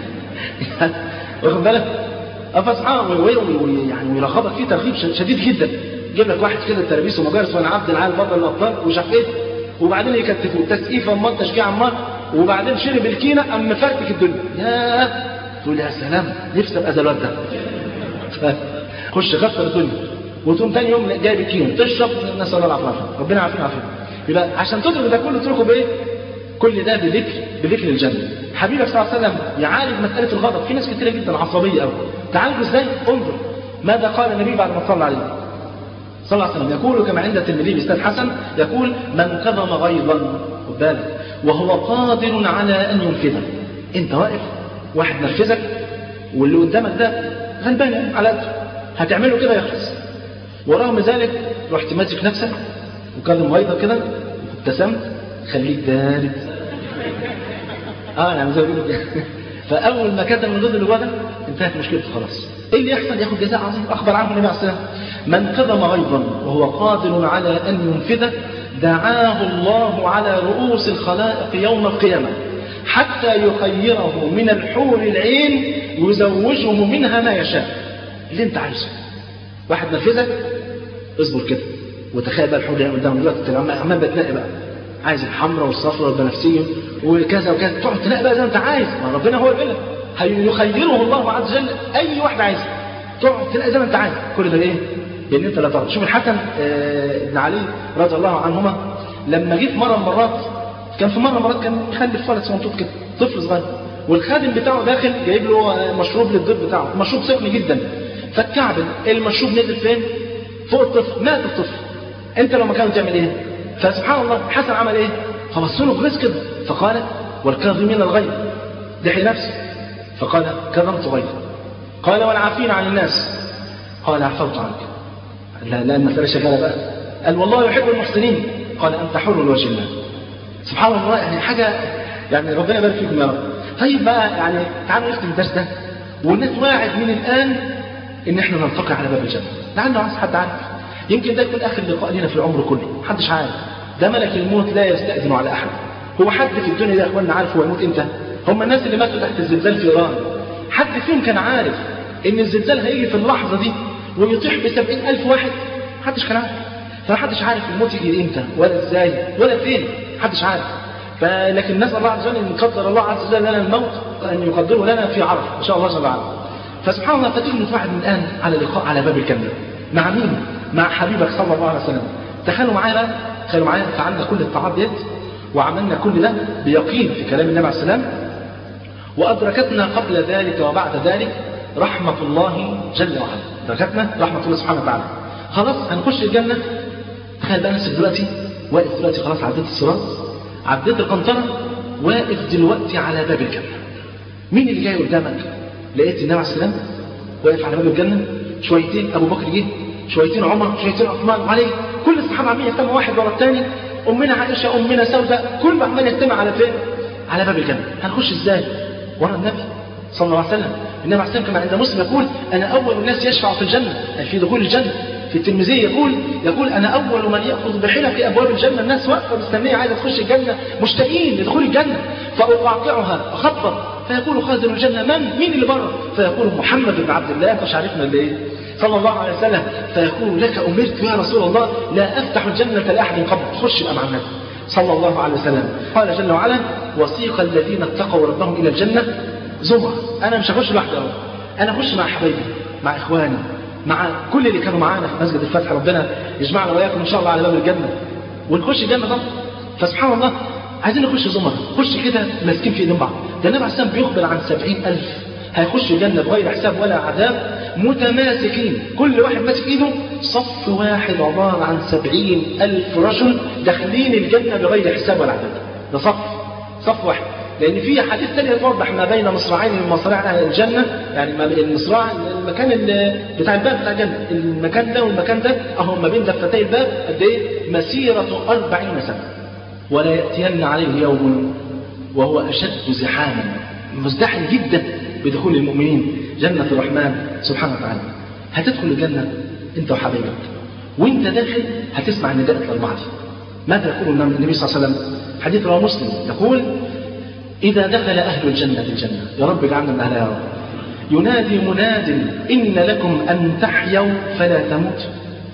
واخد بالك فسبحان يعني ويرغبك فيه ترغيب شديد جدا يجيب لك واحد كده تلبيسه مجالس وانا عبد العال بطل الابطال ومش عارف ايه وبعدين يكتفوه تسقيف امال تشجيع امال وبعدين شرب الكينه ام مفرتك الدنيا يا تقول يا سلام نفسي ابقى زي الواد ده خش غفر الدنيا وتقوم تاني يوم جايب الكينه تشرب نسال الله العافيه ربنا يعافينا ويعافينا يبقى عشان تدرك ده كله تتركه بايه؟ كل ده بذكر بذكر الجنه حبيبك صلى الله عليه وسلم يعالج مساله الغضب في ناس كتيره جدا عصبيه قوي تعالجوا ازاي؟ انظر ماذا قال النبي بعد ما صلى عليه صلى الله عليه وسلم يقول كما عند الترمذي بإسناد حسن يقول من كظم غيظا خد بالك وهو قادر على أن ينفذه أنت واقف واحد نرفزك واللي قدامك ده غلبان على قده هتعمله كده يخلص ورغم ذلك رحت ماسك نفسك وكلم غيظك كده وابتسمت خليك بارد اه يعني زي ما بيقولوا كده فاول ما كتب من ضد اللي جوه ده انتهت مشكلته خلاص ايه اللي يحصل ياخد جزاء عظيم اخبر عنه النبي عليه الصلاه والسلام من كظم غيظا وهو قادر على ان ينفذه دعاه الله على رؤوس الخلائق يوم القيامه حتى يخيره من الحور العين يزوجه منها ما يشاء اللي انت عايزه واحد نرفزك اصبر كده وتخيل بقى الحور العين قدامك دلوقتي عمال بتنقي بقى عايز الحمراء والصفراء والبنفسجي وكذا وكذا تقعد تلاقي بقى زي ما انت عايز ما ربنا هو اللي هيخيره الله عز وجل اي واحد عايز تقعد تلاقي زي ما انت عايز كل ده ايه؟ لان انت لا ترضى شوف الحسن ابن آه علي رضي الله عنهما لما جه في مره من المرات كان في مره من المرات كان مخلف ولد صغنطوط كده طفل صغير والخادم بتاعه داخل جايب له مشروب للضيف بتاعه مشروب سخن جدا فالكعبل المشروب نزل فين؟ فوق الطفل مات الطفل انت لو مكانه تعمل ايه؟ فسبحان الله حسن عمل ايه فبص له بغيظ كده فقال والكاظمين الغيظ دحي نفسه فقال كظمت غيظا قال والعافين عن الناس قال عفوت عنك لا لا المسألة شغالة بقى قال والله يحب المحسنين قال أنت حر لوجه الله سبحان الله يعني حاجة يعني ربنا يبارك فيكم يا رب طيب بقى يعني تعالوا نختم الدرس ده والناس واعد من الآن إن إحنا نلتقي على باب الجنة لعله عايز حد عارف يمكن ده يكون آخر لقاء لنا في العمر كله محدش عارف ده ملك الموت لا يستأذن على أحد هو حد في الدنيا ده يا اخوانا عارف هو يموت امتى هم الناس اللي ماتوا تحت الزلزال في ايران حد فيهم كان عارف ان الزلزال هيجي في اللحظه دي ويطيح بسبعين ألف واحد محدش كان عارف فمحدش عارف الموت يجي امتى ولا ازاي ولا فين محدش عارف فلكن نسأل الله عز وجل ان قدر الله عز وجل لنا الموت ان يقدره لنا في عرفه ان شاء الله جل وعلا فسبحان الله فتجد واحد من الان على لقاء على باب الجنه مع مين؟ مع حبيبك صلى الله عليه وسلم تخيلوا معايا بقى تخيلوا معايا فعلنا كل الطاعات ديت وعملنا كل ده بيقين في كلام النبي عليه السلام وأدركتنا قبل ذلك وبعد ذلك رحمة الله جل وعلا أدركتنا رحمة الله سبحانه وتعالى خلاص هنخش الجنة تخيل بقى نفسك دلوقتي واقف دلوقتي خلاص عديت الصراط عديت القنطرة واقف دلوقتي على باب الجنة مين اللي جاي قدامك لقيت النبي عليه السلام واقف على باب الجنة شويتين أبو بكر جه شويتين عمر شويتين عثمان وعلي كل الصحابة عمالين يجتمعوا واحد ورا الثاني أمنا عائشة أمنا سوداء كل عمال يجتمع على فين؟ على باب الجنة هنخش إزاي؟ ورا النبي صلى الله عليه وسلم النبي عليه السلام كما عند مسلم يقول أنا أول الناس يشفع في الجنة أي في دخول الجنة في الترمذي يقول يقول أنا أول من يأخذ بحلق أبواب الجنة الناس واقفة مستنية عايزة تخش الجنة مشتاقين لدخول الجنة فأقاطعها أخبط فيقول خازن الجنة من؟ مين اللي بره؟ فيقول محمد بن عبد الله مش عارفنا اللي إيه؟ صلى الله عليه وسلم فيقول لك أمرت يا رسول الله لا أفتح الجنة لأحد قبل خش بقى مع النبي صلى الله عليه وسلم قال جل وعلا وسيق الذين اتقوا ربهم إلى الجنة زمر أنا مش هخش لوحدي أهو أنا أخش مع حبايبي مع إخواني مع كل اللي كانوا معانا في مسجد الفتح ربنا يجمعنا وإياكم إن شاء الله على باب الجنة ونخش الجنة طبعا فسبحان الله عايزين نخش زمر خش كده ماسكين في ايدين بعض ده النبي عليه السلام بيخبر عن سبعين ألف هيخش الجنة بغير حساب ولا عذاب متماسكين كل واحد ماسك ايده صف واحد عبارة عن سبعين ألف رجل داخلين الجنة بغير حساب ولا عذاب ده صف صف واحد لأن في حديث ثاني يتوضح ما بين مصراعين من مصراع أهل الجنة يعني ما بين المصراع المكان بتاع الباب بتاع الجنة المكان ده والمكان ده أهو ما بين دفتي الباب قد إيه مسيرة أربعين سنة ولا يأتين عليه يوم وهو أشد زحاما مزدحم جدا بدخول المؤمنين جنة الرحمن سبحانه وتعالى هتدخل الجنة أنت وحبيبك وأنت داخل هتسمع النداء الأربعة دي ماذا يقول النبي صلى الله عليه وسلم حديث رواه مسلم يقول إذا دخل أهل الجنة الجنة يا رب اجعلنا من أهلها يا رب ينادي مناد إن لكم أن تحيوا فلا تموتوا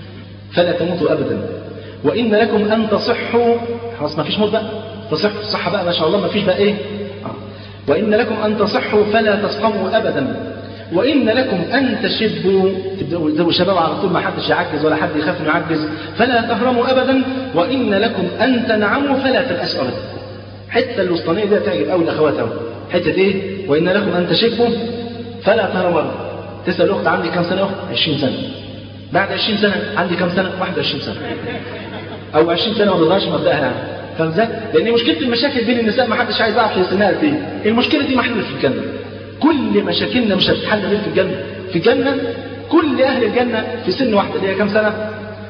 فلا تموتوا أبدا وإن لكم أن تصحوا خلاص ما فيش موت بقى تصحوا صحة بقى ما شاء الله ما فيش بقى إيه آه. وإن لكم أن تصحوا فلا تسقموا أبدا وإن لكم أن تشبوا تبدأوا شباب على طول ما حدش يعجز ولا حد يخاف انه يعجز فلا تهرموا أبدا وإن لكم أن تنعموا فلا تبأسوا أبدا حتة الوسطانية دي تعجب أوي الأخوات أوي حتة إيه وإن لكم أن تشبوا فلا تهرموا أبدا تسأل أخت عندي كم سنة أخت 20 سنة بعد 20 سنة عندي كم سنة 21 سنة أو 20 سنة ما بتغيرش مبدأها يعني فاهم ازاي؟ لأن مشكلة المشاكل بين النساء ما حدش عايز يعرف هي سنها قد إيه المشكلة دي محلولة في الجنة كل مشاكلنا مش هتتحل غير في الجنة في الجنة كل أهل الجنة في سن واحدة اللي هي كم سنة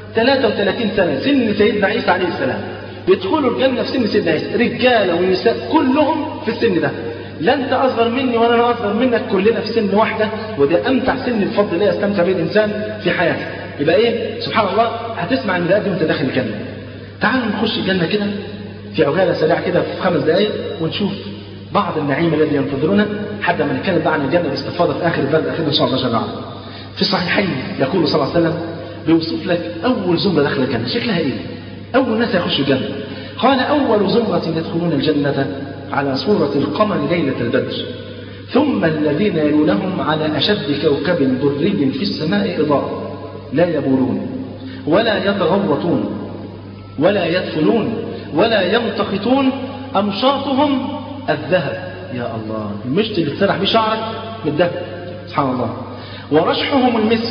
33 سنة سن سيدنا عيسى عليه السلام بيدخلوا الجنة في سن سيدنا عيسى رجالة ونساء كلهم في السن ده لا انت اصغر مني ولا انا اصغر منك كلنا في سن واحدة وده امتع سن الفضل اللي يستمتع به الانسان في حياته يبقى ايه سبحان الله هتسمع ان ده وانت داخل الجنة تعالوا نخش الجنة كده في عجالة سريعة كده في خمس دقايق ونشوف بعض النعيم الذي ينتظرنا حتى ما نتكلم بقى عن الجنة باستفاضة في آخر البلد الأخير إن شاء الله جل وعلا. في الصحيحين يقول صلى الله عليه وسلم بيوصف لك أول زمرة داخل الجنة شكلها إيه؟ أول ناس يخشوا الجنة قال أول زمرة يدخلون الجنة على صورة القمر ليلة البدر ثم الذين يلونهم على أشد كوكب دري في السماء إضاءة لا يبولون ولا يتغوطون ولا يدفنون ولا يمتخطون أمشاطهم الذهب يا الله المشط اللي تسرح بيه شعرك من الذهب سبحان الله ورشحهم المسك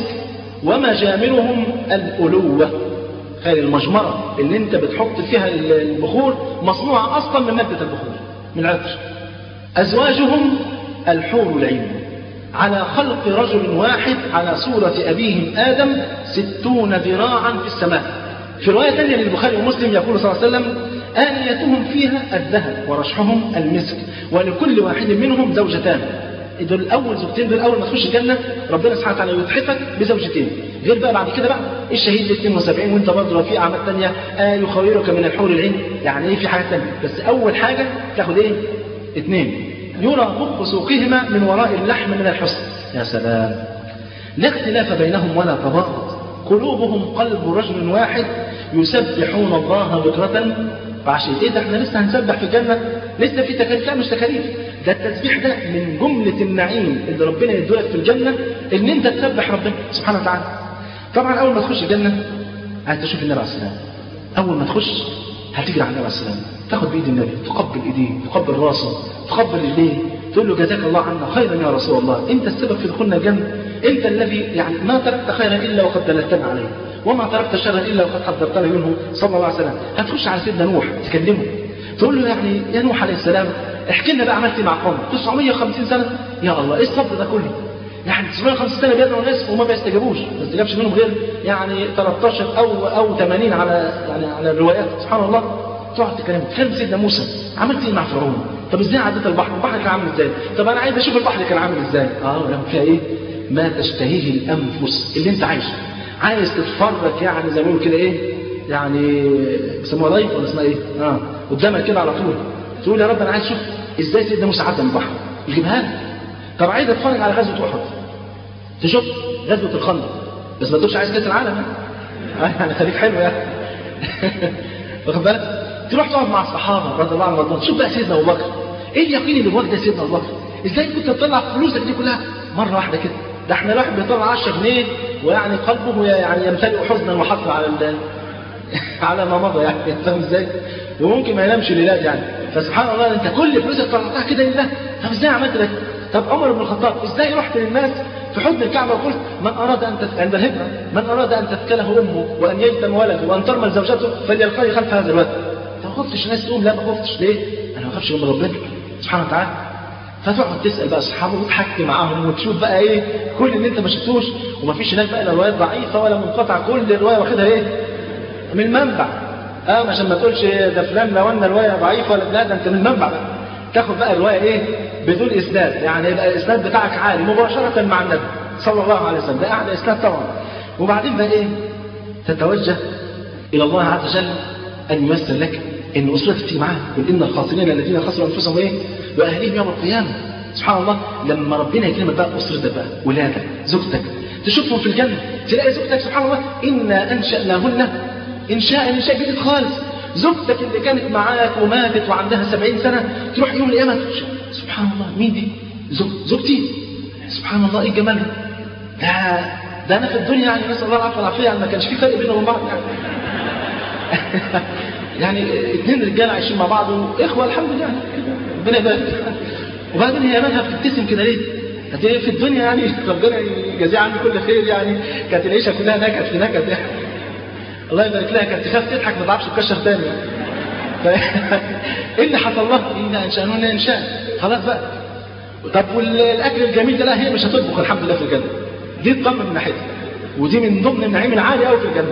ومجامرهم الألوة خير المجمرة اللي انت بتحط فيها البخور مصنوعة أصلا من مادة البخور من العطر أزواجهم الحور العين على خلق رجل واحد على صورة أبيهم آدم ستون ذراعا في السماء في رواية ثانية للبخاري ومسلم يقول صلى الله عليه وسلم آنيتهم فيها الذهب ورشحهم المسك ولكل واحد منهم زوجتان دول الأول زوجتين دول أول ما تخش الجنة ربنا سبحانه وتعالى يتحفك بزوجتين غير بقى بعد كده بقى الشهيد 72 وانت برضه لو في أعمال ثانية آه يخيرك من الحور العين يعني ايه في حاجة ثانية بس أول حاجة تاخد ايه؟ اثنين يرى بق سوقهما من وراء اللحم من الحسن يا سلام لا اختلاف بينهم ولا تباغض قلوبهم قلب رجل واحد يسبحون الله بكرة وعشان ايه ده احنا لسه هنسبح في الجنة لسه في تكاليف لا مش تكاليف ده التسبيح ده من جملة النعيم اللي ربنا يدولك في الجنة ان انت تسبح ربنا سبحانه وتعالى طبعا اول ما تخش الجنة عايز تشوف النبي عليه السلام اول ما تخش هتجري على النبي عليه السلام تاخد بايد النبي تقبل ايديه تقبل راسه تقبل رجليه تقول له جزاك الله عنا خيرا يا رسول الله انت السبب في دخولنا الجنه انت الذي يعني ما تركت خيرا الا وقد دللتنا عليه وما تركت شرا الا وقد حذرتنا منه صلى الله عليه وسلم هتخش على سيدنا نوح تكلمه تقول له يعني يا نوح عليه السلام احكي لنا بقى عملت ايه مع قومك 950 سنه يا الله ايه الصبر ده كله يعني 950 سنه بيدعوا الناس وما بيستجابوش ما استجابش منهم غير يعني 13 او او 80 على يعني على الروايات سبحان الله تقعد تكلم تكلم سيدنا موسى عملت ايه مع فرعون طب ازاي عديت البحر البحر كان عامل ازاي طب انا عايز اشوف البحر كان عامل ازاي اه لما فيها ايه ما تشتهيه الانفس اللي انت عايشه عايز تتفرج يعني زي ما بيقولوا كده ايه يعني بيسموها لايف ولا اسمها ايه اه قدامك كده على طول تقول يا رب انا عايز اشوف ازاي سيدنا موسى عدى من البحر يجيبها لك طب عايز اتفرج على غزوه احد تشوف غزوه الخندق بس ما تقولش عايز كاس العالم يعني خليك حلو يعني واخد بالك تروح تقعد مع الصحابه رضي الله عنهم وارضاهم شوف بقى سيدنا ابو بكر ايه اليقين اللي جواك ده سيدنا ابو بكر ازاي كنت تطلع فلوسك دي كلها مره واحده كده ده احنا الواحد بيطلع 10 جنيه ويعني قلبه يعني يمتلئ حزنا وحسرة على ال... على ما مضى يعني فاهم ازاي وممكن ما ينامش ليلات يعني فسبحان الله انت كل فلوسك طلعتها كده لله طب ازاي عملت ده طب عمر بن الخطاب ازاي رحت للناس في حضن الكعبة وقلت من أراد أن تف... عند الهجرة من أراد أن تثكله أمه وأن ييتم ولده وأن ترمل زوجته فليلقاني خلف هذا الواد ما خفتش الناس تقول لا ما خفتش ليه؟ أنا ما خفتش من ربنا سبحانه وتعالى فتقعد تسال بقى اصحابه وتحكي معاهم وتشوف بقى ايه كل اللي انت ما شفتوش ومفيش هناك بقى لا روايات ضعيفه ولا منقطعه كل الروايه واخدها ايه؟ من المنبع اه عشان ما تقولش ده فلان لو ان روايه ضعيفه ولا لا ده انت من المنبع بقى تاخد بقى الروايه ايه؟ بدون اسناد يعني يبقى الاسناد بتاعك عالي مباشره مع النبي صلى الله عليه وسلم ده اعلى اسناد طبعا وبعدين بقى ايه؟ تتوجه الى الله عز وجل ان ييسر لك ان اسرتك تيجي معاك قل ان الخاسرين الذين خسروا انفسهم ايه؟ واهليهم يوم القيامه سبحان الله لما ربنا يكرمك بقى اسرتك بقى ولادك زوجتك تشوفهم في الجنه تلاقي زوجتك سبحان الله انا انشاناهن انشاء انشاء جديد خالص زوجتك اللي كانت معاك وماتت وعندها سبعين سنة تروح يوم القيامة سبحان الله مين دي زوج زوجتي سبحان الله ايه الجمال ده ده انا في الدنيا يعني نسال الله العافيه والعافيه يعني ما كانش في فرق بيننا وبين بعض يعني يعني اثنين رجاله عايشين مع بعض واخوه الحمد لله ربنا يبارك وبعدين هي مالها بتبتسم كده ليه؟ كانت في الدنيا يعني ربنا يجازيها عني كل خير يعني كانت العيشه كلها نكد في نكد يعني الله يبارك لها كانت تخاف تضحك ما تعرفش تكشر تاني ف... ايه اللي حصل لها؟ ان انشانون انشاء خلاص بقى طب والاكل الجميل ده لا هي مش هتطبخ الحمد لله في الجنه دي تطمن من ناحيتها ودي من ضمن النعيم العالي قوي في الجنه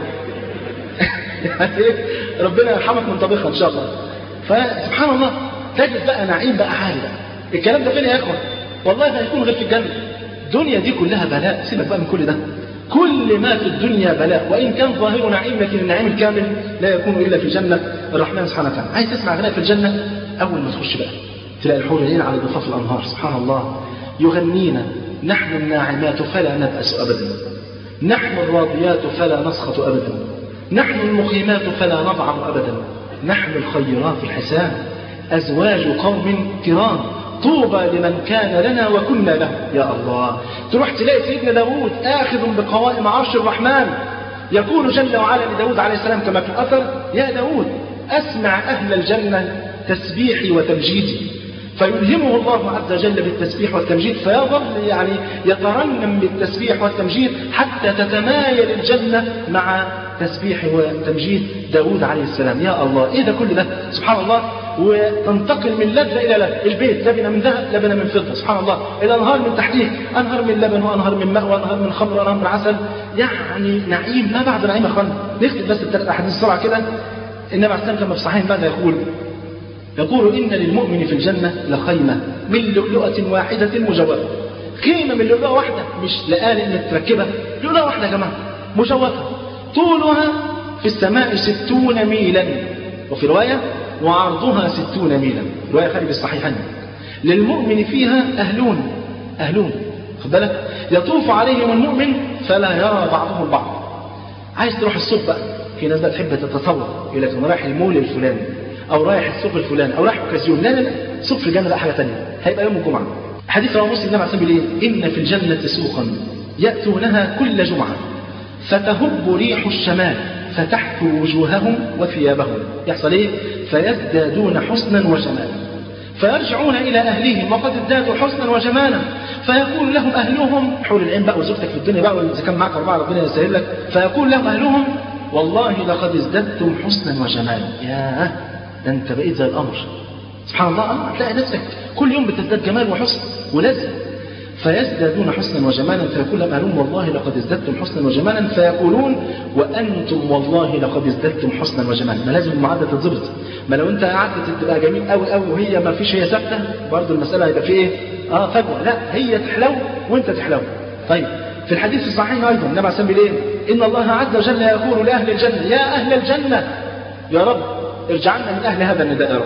يعني ايه ربنا يرحمك من طبيخها ان شاء الله فسبحان الله تجد بقى نعيم بقى عالي بقى الكلام ده فين يا اخوان والله ما هيكون غير في الجنه الدنيا دي كلها بلاء سيبك بقى من كل ده كل ما في الدنيا بلاء وإن كان ظاهر نعيم لكن النعيم الكامل لا يكون إلا في جنة الرحمن سبحانه وتعالى عايز تسمع غناء في الجنة أول ما تخش بقى تلاقي الحور العين على ضفاف الأنهار سبحان الله يغنينا نحن الناعمات فلا نبأس أبدا نحن الراضيات فلا نسخط أبدا نحن المقيمات فلا نضعف أبدا نحن الخيرات الحسان أزواج قوم كرام طوبى لمن كان لنا وكنا له يا الله تروح تلاقي سيدنا داود آخذ بقوائم عرش الرحمن يقول جل وعلا لداود عليه السلام كما في الأثر يا داود أسمع أهل الجنة تسبيحي وتمجيدي فيلهمه الله عز وجل بالتسبيح والتمجيد فيظل يعني يترنم بالتسبيح والتمجيد حتى تتمايل الجنة مع تسبيح وتمجيد داود عليه السلام يا الله ايه ده كل ده سبحان الله وتنتقل من لبنة إلى لبنة البيت لبنة من ذهب لبنة من فضة سبحان الله الأنهار من تحتيه أنهار من لبن وأنهار من ماء وأنهار من خمر وأنهار من عسل يعني نعيم ما بعد نعيم يا أخوانا نختم بس الثلاث أحاديث بسرعة كده النبي عليه السلام كما في صحيح ماذا يقول يقول إن للمؤمن في الجنة لخيمة من لؤلؤة واحدة مجوفة خيمة من لؤلؤة واحدة مش لآلئ متركبة لؤلؤة واحدة يا جماعة مجوفة طولها في السماء ستون ميلا وفي رواية وعرضها ستون ميلا رواية خارج الصحيحين للمؤمن فيها أهلون أهلون خد بالك يطوف عليهم المؤمن فلا يرى بعضهم بعض عايز تروح السوق بقى في ناس بقى تحب تتصور يقول لك انا رايح المول الفلاني او رايح السوق الفلاني او رايح اوكازيون لا لا لا سوق في الجنه ده حاجه ثانيه هيبقى يوم الجمعه حديث رواه مسلم النبي عليه الصلاه والسلام ان في الجنه سوقا ياتونها كل جمعه فتهب ريح الشمال فتحفو وجوههم وثيابهم يحصل ايه فيزدادون حسنا وجمالا فيرجعون الى اهليهم وقد ازدادوا حسنا وجمالا فيقول لهم اهلهم حول العين بقى وزوجتك في الدنيا بقى واذا كان معك اربعه ربنا يسهل لك فيقول لهم اهلهم والله لقد ازددتم حسنا وجمالا ياه ده انت بقيت زي القمر سبحان الله اه تلاقي نفسك كل يوم بتزداد جمال وحسن ولذة فيزدادون حسنا وجمالا فيقول لهم أهلهم والله لقد ازددتم حسنا وجمالا فيقولون وأنتم والله لقد ازددتم حسنا وجمالا ما لازم المعادلة تتظبط ما لو أنت قعدت تبقى جميل قوي قوي وهي ما فيش هي ثابتة برضه المسألة هيبقى فيه إيه؟ اه فجوة لا هي تحلو وأنت تحلو طيب في الحديث الصحيح أيضا النبي عليه الصلاة والسلام إن الله عز وجل يقول لأهل الجنة يا أهل الجنة يا رب ارجعنا من أهل هذا النداء يا رب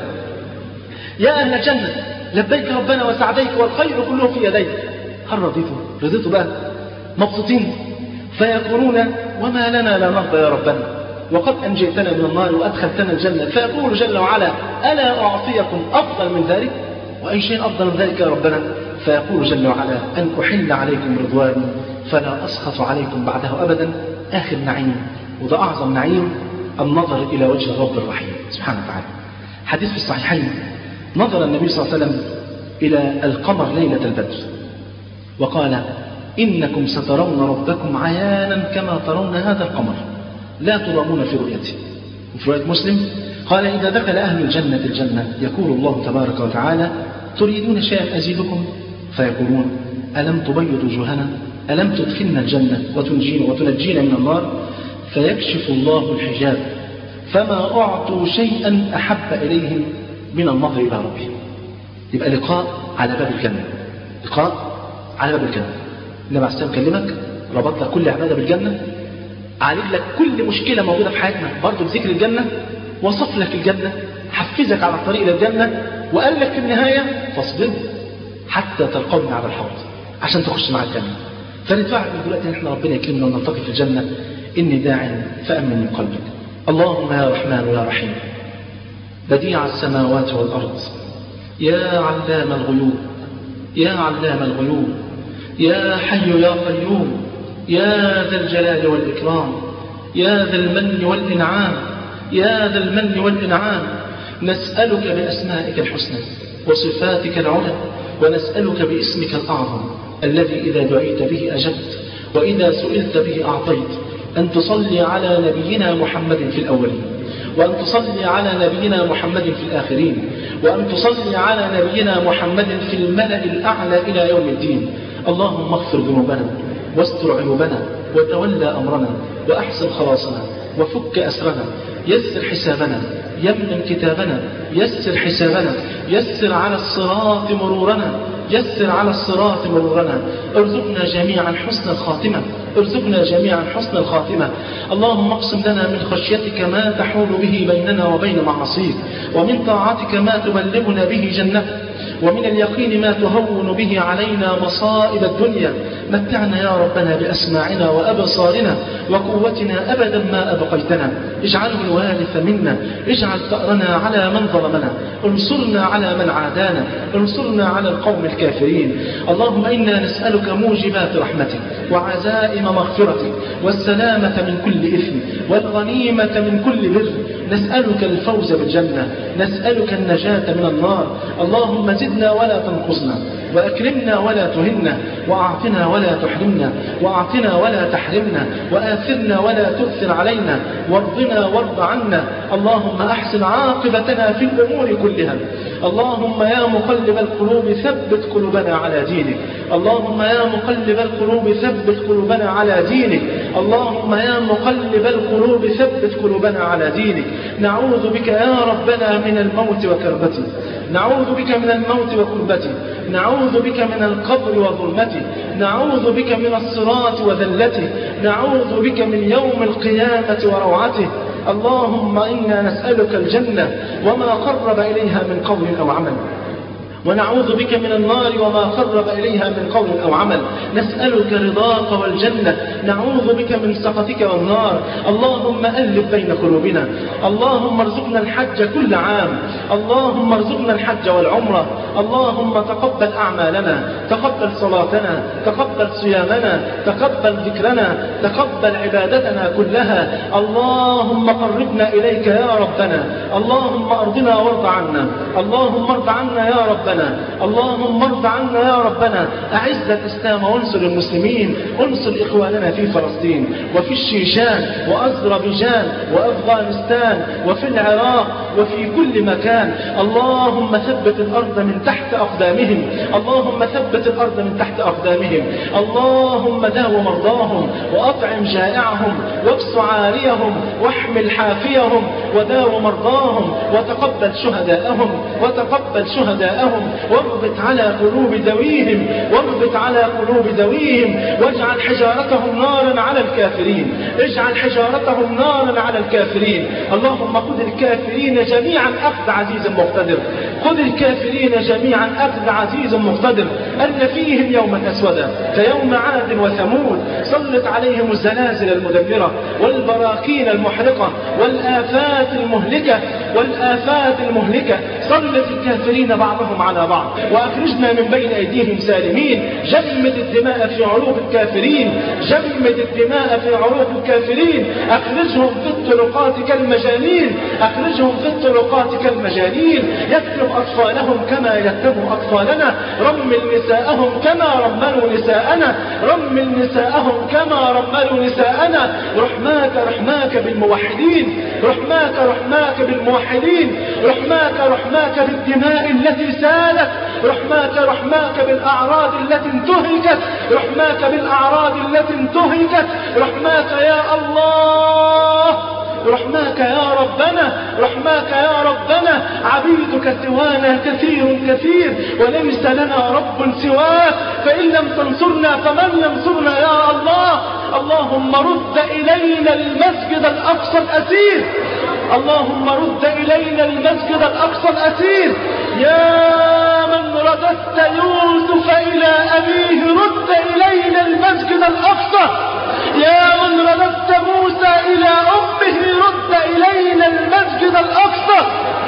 يا أهل الجنة لبيك ربنا وسعديك والخير كله في يديك هل رضيتوا رضيتوا بقى مبسوطين فيقولون وما لنا لا نرضى يا ربنا وقد أنجيتنا من النار وأدخلتنا الجنة فيقول جل وعلا ألا أعطيكم أفضل من ذلك وأي شيء أفضل من ذلك يا ربنا فيقول جل وعلا أن أحل عليكم رضواني فلا أسخط عليكم بعده أبدا آخر نعيم وده أعظم نعيم النظر إلى وجه الرب الرحيم سبحانه وتعالى حديث في الصحيحين نظر النبي صلى الله عليه وسلم إلى القمر ليلة البدر وقال إنكم سترون ربكم عيانا كما ترون هذا القمر لا ترامون في رؤيته وفي رؤية مسلم قال إذا دخل أهل الجنة الجنة يقول الله تبارك وتعالى تريدون شيئا أزيدكم فيقولون ألم تبيض وجوهنا ألم تدخلنا الجنة وتنجينا وتنجينا من النار فيكشف الله الحجاب فما أعطوا شيئا أحب إليهم من النظر إلى ربهم يبقى لقاء على باب الجنة لقاء على باب الجنة النبي عليه السلام كلمك ربط لك كل عبادة بالجنة عالج لك كل مشكلة موجودة في حياتنا برضه بذكر الجنة وصف لك الجنة حفزك على الطريق إلى الجنة وقال لك في النهاية فاصبر حتى تلقوني على الحوض عشان تخش مع الجنة فنتفاعل من دلوقتي ان احنا ربنا يكرمنا ونلتقي في الجنة إني داع فأمن من قلبك اللهم يا رحمن يا رحيم بديع السماوات والأرض يا علام الغيوب يا علام الغيوب يا حي يا قيوم يا ذا الجلال والإكرام يا ذا المن والإنعام يا ذا المن والإنعام نسألك بأسمائك الحسنى وصفاتك العلى ونسألك باسمك الأعظم الذي إذا دعيت به أجبت وإذا سئلت به أعطيت أن تصلي على نبينا محمد في الأولين وأن تصلي على نبينا محمد في الآخرين وأن تصلي على نبينا محمد في الملأ الأعلى إلى يوم الدين اللهم اغفر ذنوبنا واستر عيوبنا وتولى أمرنا وأحسن خلاصنا وفك أسرنا يسر حسابنا يمن كتابنا يسر حسابنا يسر على الصراط مرورنا يسر على الصراط مرورنا ارزقنا جميعا حسن الخاتمة ارزقنا جميعا حسن الخاتمة اللهم اقسم لنا من خشيتك ما تحول به بيننا وبين معاصيك ومن طاعتك ما تبلغنا به جنتك ومن اليقين ما تهون به علينا مصائب الدنيا متعنا يا ربنا بأسماعنا وأبصارنا وقوتنا أبدا ما أبقيتنا اجعله الوارث منا اجعل ثأرنا على من ظلمنا انصرنا على من عادانا انصرنا على القوم الكافرين اللهم إنا نسألك موجبات رحمتك وعزائم مغفرتك والسلامة من كل إثم والغنيمة من كل بر نسألك الفوز بالجنة نسألك النجاة من النار اللهم زدنا ولا تنقصنا وأكرمنا ولا تهنا وأعطنا ولا تحرمنا وأعطنا ولا تحرمنا وآثرنا ولا تؤثر علينا وارضنا وارض عنا اللهم أحسن عاقبتنا في الأمور كلها اللهم يا مقلب القلوب ثبت قلوبنا على دينك اللهم يا مقلب القلوب ثبت قلوبنا على دينك اللهم يا مقلب القلوب ثبت قلوبنا على دينك نعوذ بك يا ربنا من الموت وكربته نعوذ بك من الموت وكربته نعوذ بك من القبر وظلمته نعوذ بك من الصراط وذلته نعوذ بك من يوم القيامة وروعته اللهم إنا نسألك الجنة وما قرب إليها من قول أو عمل ونعوذ بك من النار وما قرب إليها من قول أو عمل نسألك رضاك والجنة نعوذ بك من سخطك والنار اللهم ألف بين قلوبنا اللهم ارزقنا الحج كل عام اللهم ارزقنا الحج والعمرة اللهم تقبل أعمالنا تقبل صلاتنا تقبل صيامنا تقبل ذكرنا تقبل عبادتنا كلها اللهم قربنا إليك يا ربنا اللهم أرضنا وارض عنا اللهم ارض عنا يا ربنا اللهم ارض عنا يا ربنا أعز الإسلام وانصر المسلمين انصر إخواننا في فلسطين وفي الشيشان وأذربيجان وأفغانستان وفي العراق وفي كل مكان اللهم ثبت الأرض من تحت أقدامهم اللهم ثبت الأرض من تحت أقدامهم اللهم داو مرضاهم وأطعم جائعهم واكس عاريهم واحمل حافيهم وداو مرضاهم وتقبل شهداءهم وتقبل شهداءهم واربط على قلوب ذويهم واربط على قلوب ذويهم واجعل حجارتهم نارا على الكافرين اجعل حجارتهم نارا على الكافرين اللهم خذ الكافرين جميعا أخذ عزيز مقتدر خذ الكافرين جميعا أخذ عزيز مقتدر أن فيهم يوما أسودا كيوم عاد وثمود سلط عليهم الزلازل المدمرة والبراكين المحرقة والآفات المهلكة والآفات المهلكة سلط الكافرين بعضهم على بعض وأخرجنا من بين أيديهم سالمين جمد الدماء في عروق الكافرين جمد الدماء في عروق الكافرين أخرجهم في الطرقات كالمجانين أخرجهم في الطرقات كالمجانين يكتب أطفالهم كما يكتبوا أطفالنا رمل نساءهم كما رملوا نساءنا رمل نساءهم كما رملوا نساءنا رحماك رحماك بالموحدين رحماك رحماك بالموحدين رحماك رحماك بالدماء التي سالت رحماك رحماك بالأعراض التي انتهكت رحماك بالأعراض التي انتهكت رحماك يا الله رحماك يا ربنا رحماك يا ربنا عبيدك سوانا كثير كثير وليس لنا رب سواك فإن لم تنصرنا فمن ينصرنا يا الله اللهم رد إلينا المسجد الأقصى الأسير اللهم رد إلينا المسجد الأقصى الأسير يا من رددت يوسف إلى أبيه رد إلينا المسجد الأقصى يا من رددت موسى إلى أمه رد إلينا المسجد الأقصى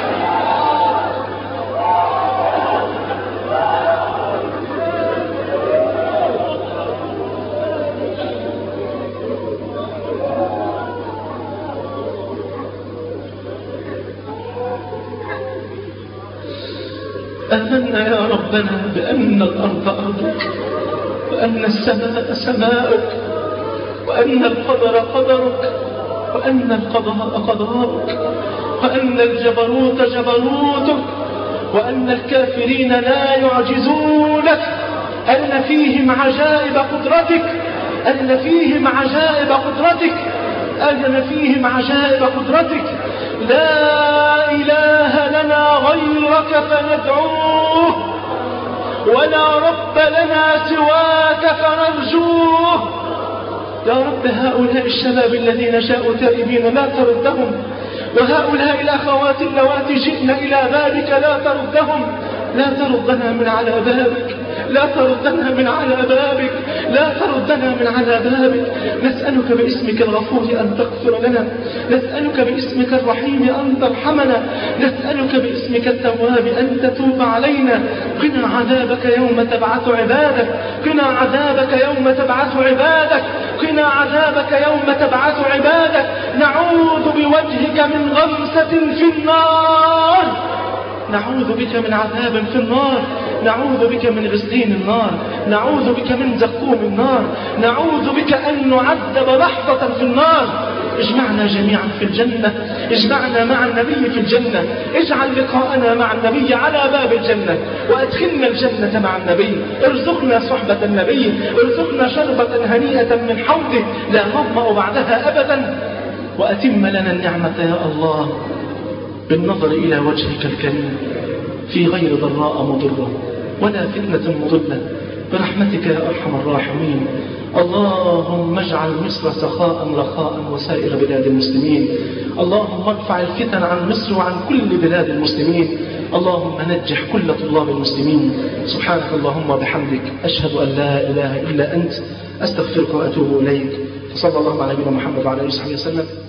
آمنا يا ربنا بأن الأرض أرضك وأن السماء سماؤك وأن القدر قدرك وأن القضاء قضاؤك وأن الجبروت جبروتك وأن الكافرين لا يعجزونك أن فيهم عجائب قدرتك أن فيهم عجائب قدرتك أن فيهم عجائب قدرتك لا إله لنا غيرك فندعوه ولا رب لنا سواك فنرجوه يا رب هؤلاء الشباب الذين جاءوا تائبين لا تردهم وهؤلاء الأخوات اللواتي جئن إلى بابك لا تردهم لا تردنا من على بابك لا تردنا من على بابك لا تردنا من على بابك نسألك باسمك الغفور أن تغفر لنا نسألك باسمك الرحيم أن ترحمنا نسألك باسمك التواب أن تتوب علينا قنا عذابك يوم تبعث عبادك قنا عذابك يوم تبعث عبادك قنا عذابك يوم تبعث عبادك نعوذ بوجهك من غمسة في النار نعوذ بك من عذاب في النار نعوذ بك من غسلين النار نعوذ بك من زقوم النار نعوذ بك أن نعذب لحظة في النار اجمعنا جميعا في الجنة اجمعنا مع النبي في الجنة اجعل لقاءنا مع النبي على باب الجنة وادخلنا الجنة مع النبي ارزقنا صحبة النبي ارزقنا شربة هنيئة من حوضه لا نظمأ بعدها أبدا وأتم لنا النعمة يا الله بالنظر إلى وجهك الكريم في غير ضراء مضرة ولا فتنة مضلة برحمتك يا أرحم الراحمين اللهم اجعل مصر سخاء رخاء وسائر بلاد المسلمين اللهم ارفع الفتن عن مصر وعن كل بلاد المسلمين اللهم نجح كل طلاب المسلمين سبحانك اللهم وبحمدك أشهد أن لا إله إلا أنت أستغفرك وأتوب إليك صلى الله على نبينا محمد وعلى آله وصحبه وسلم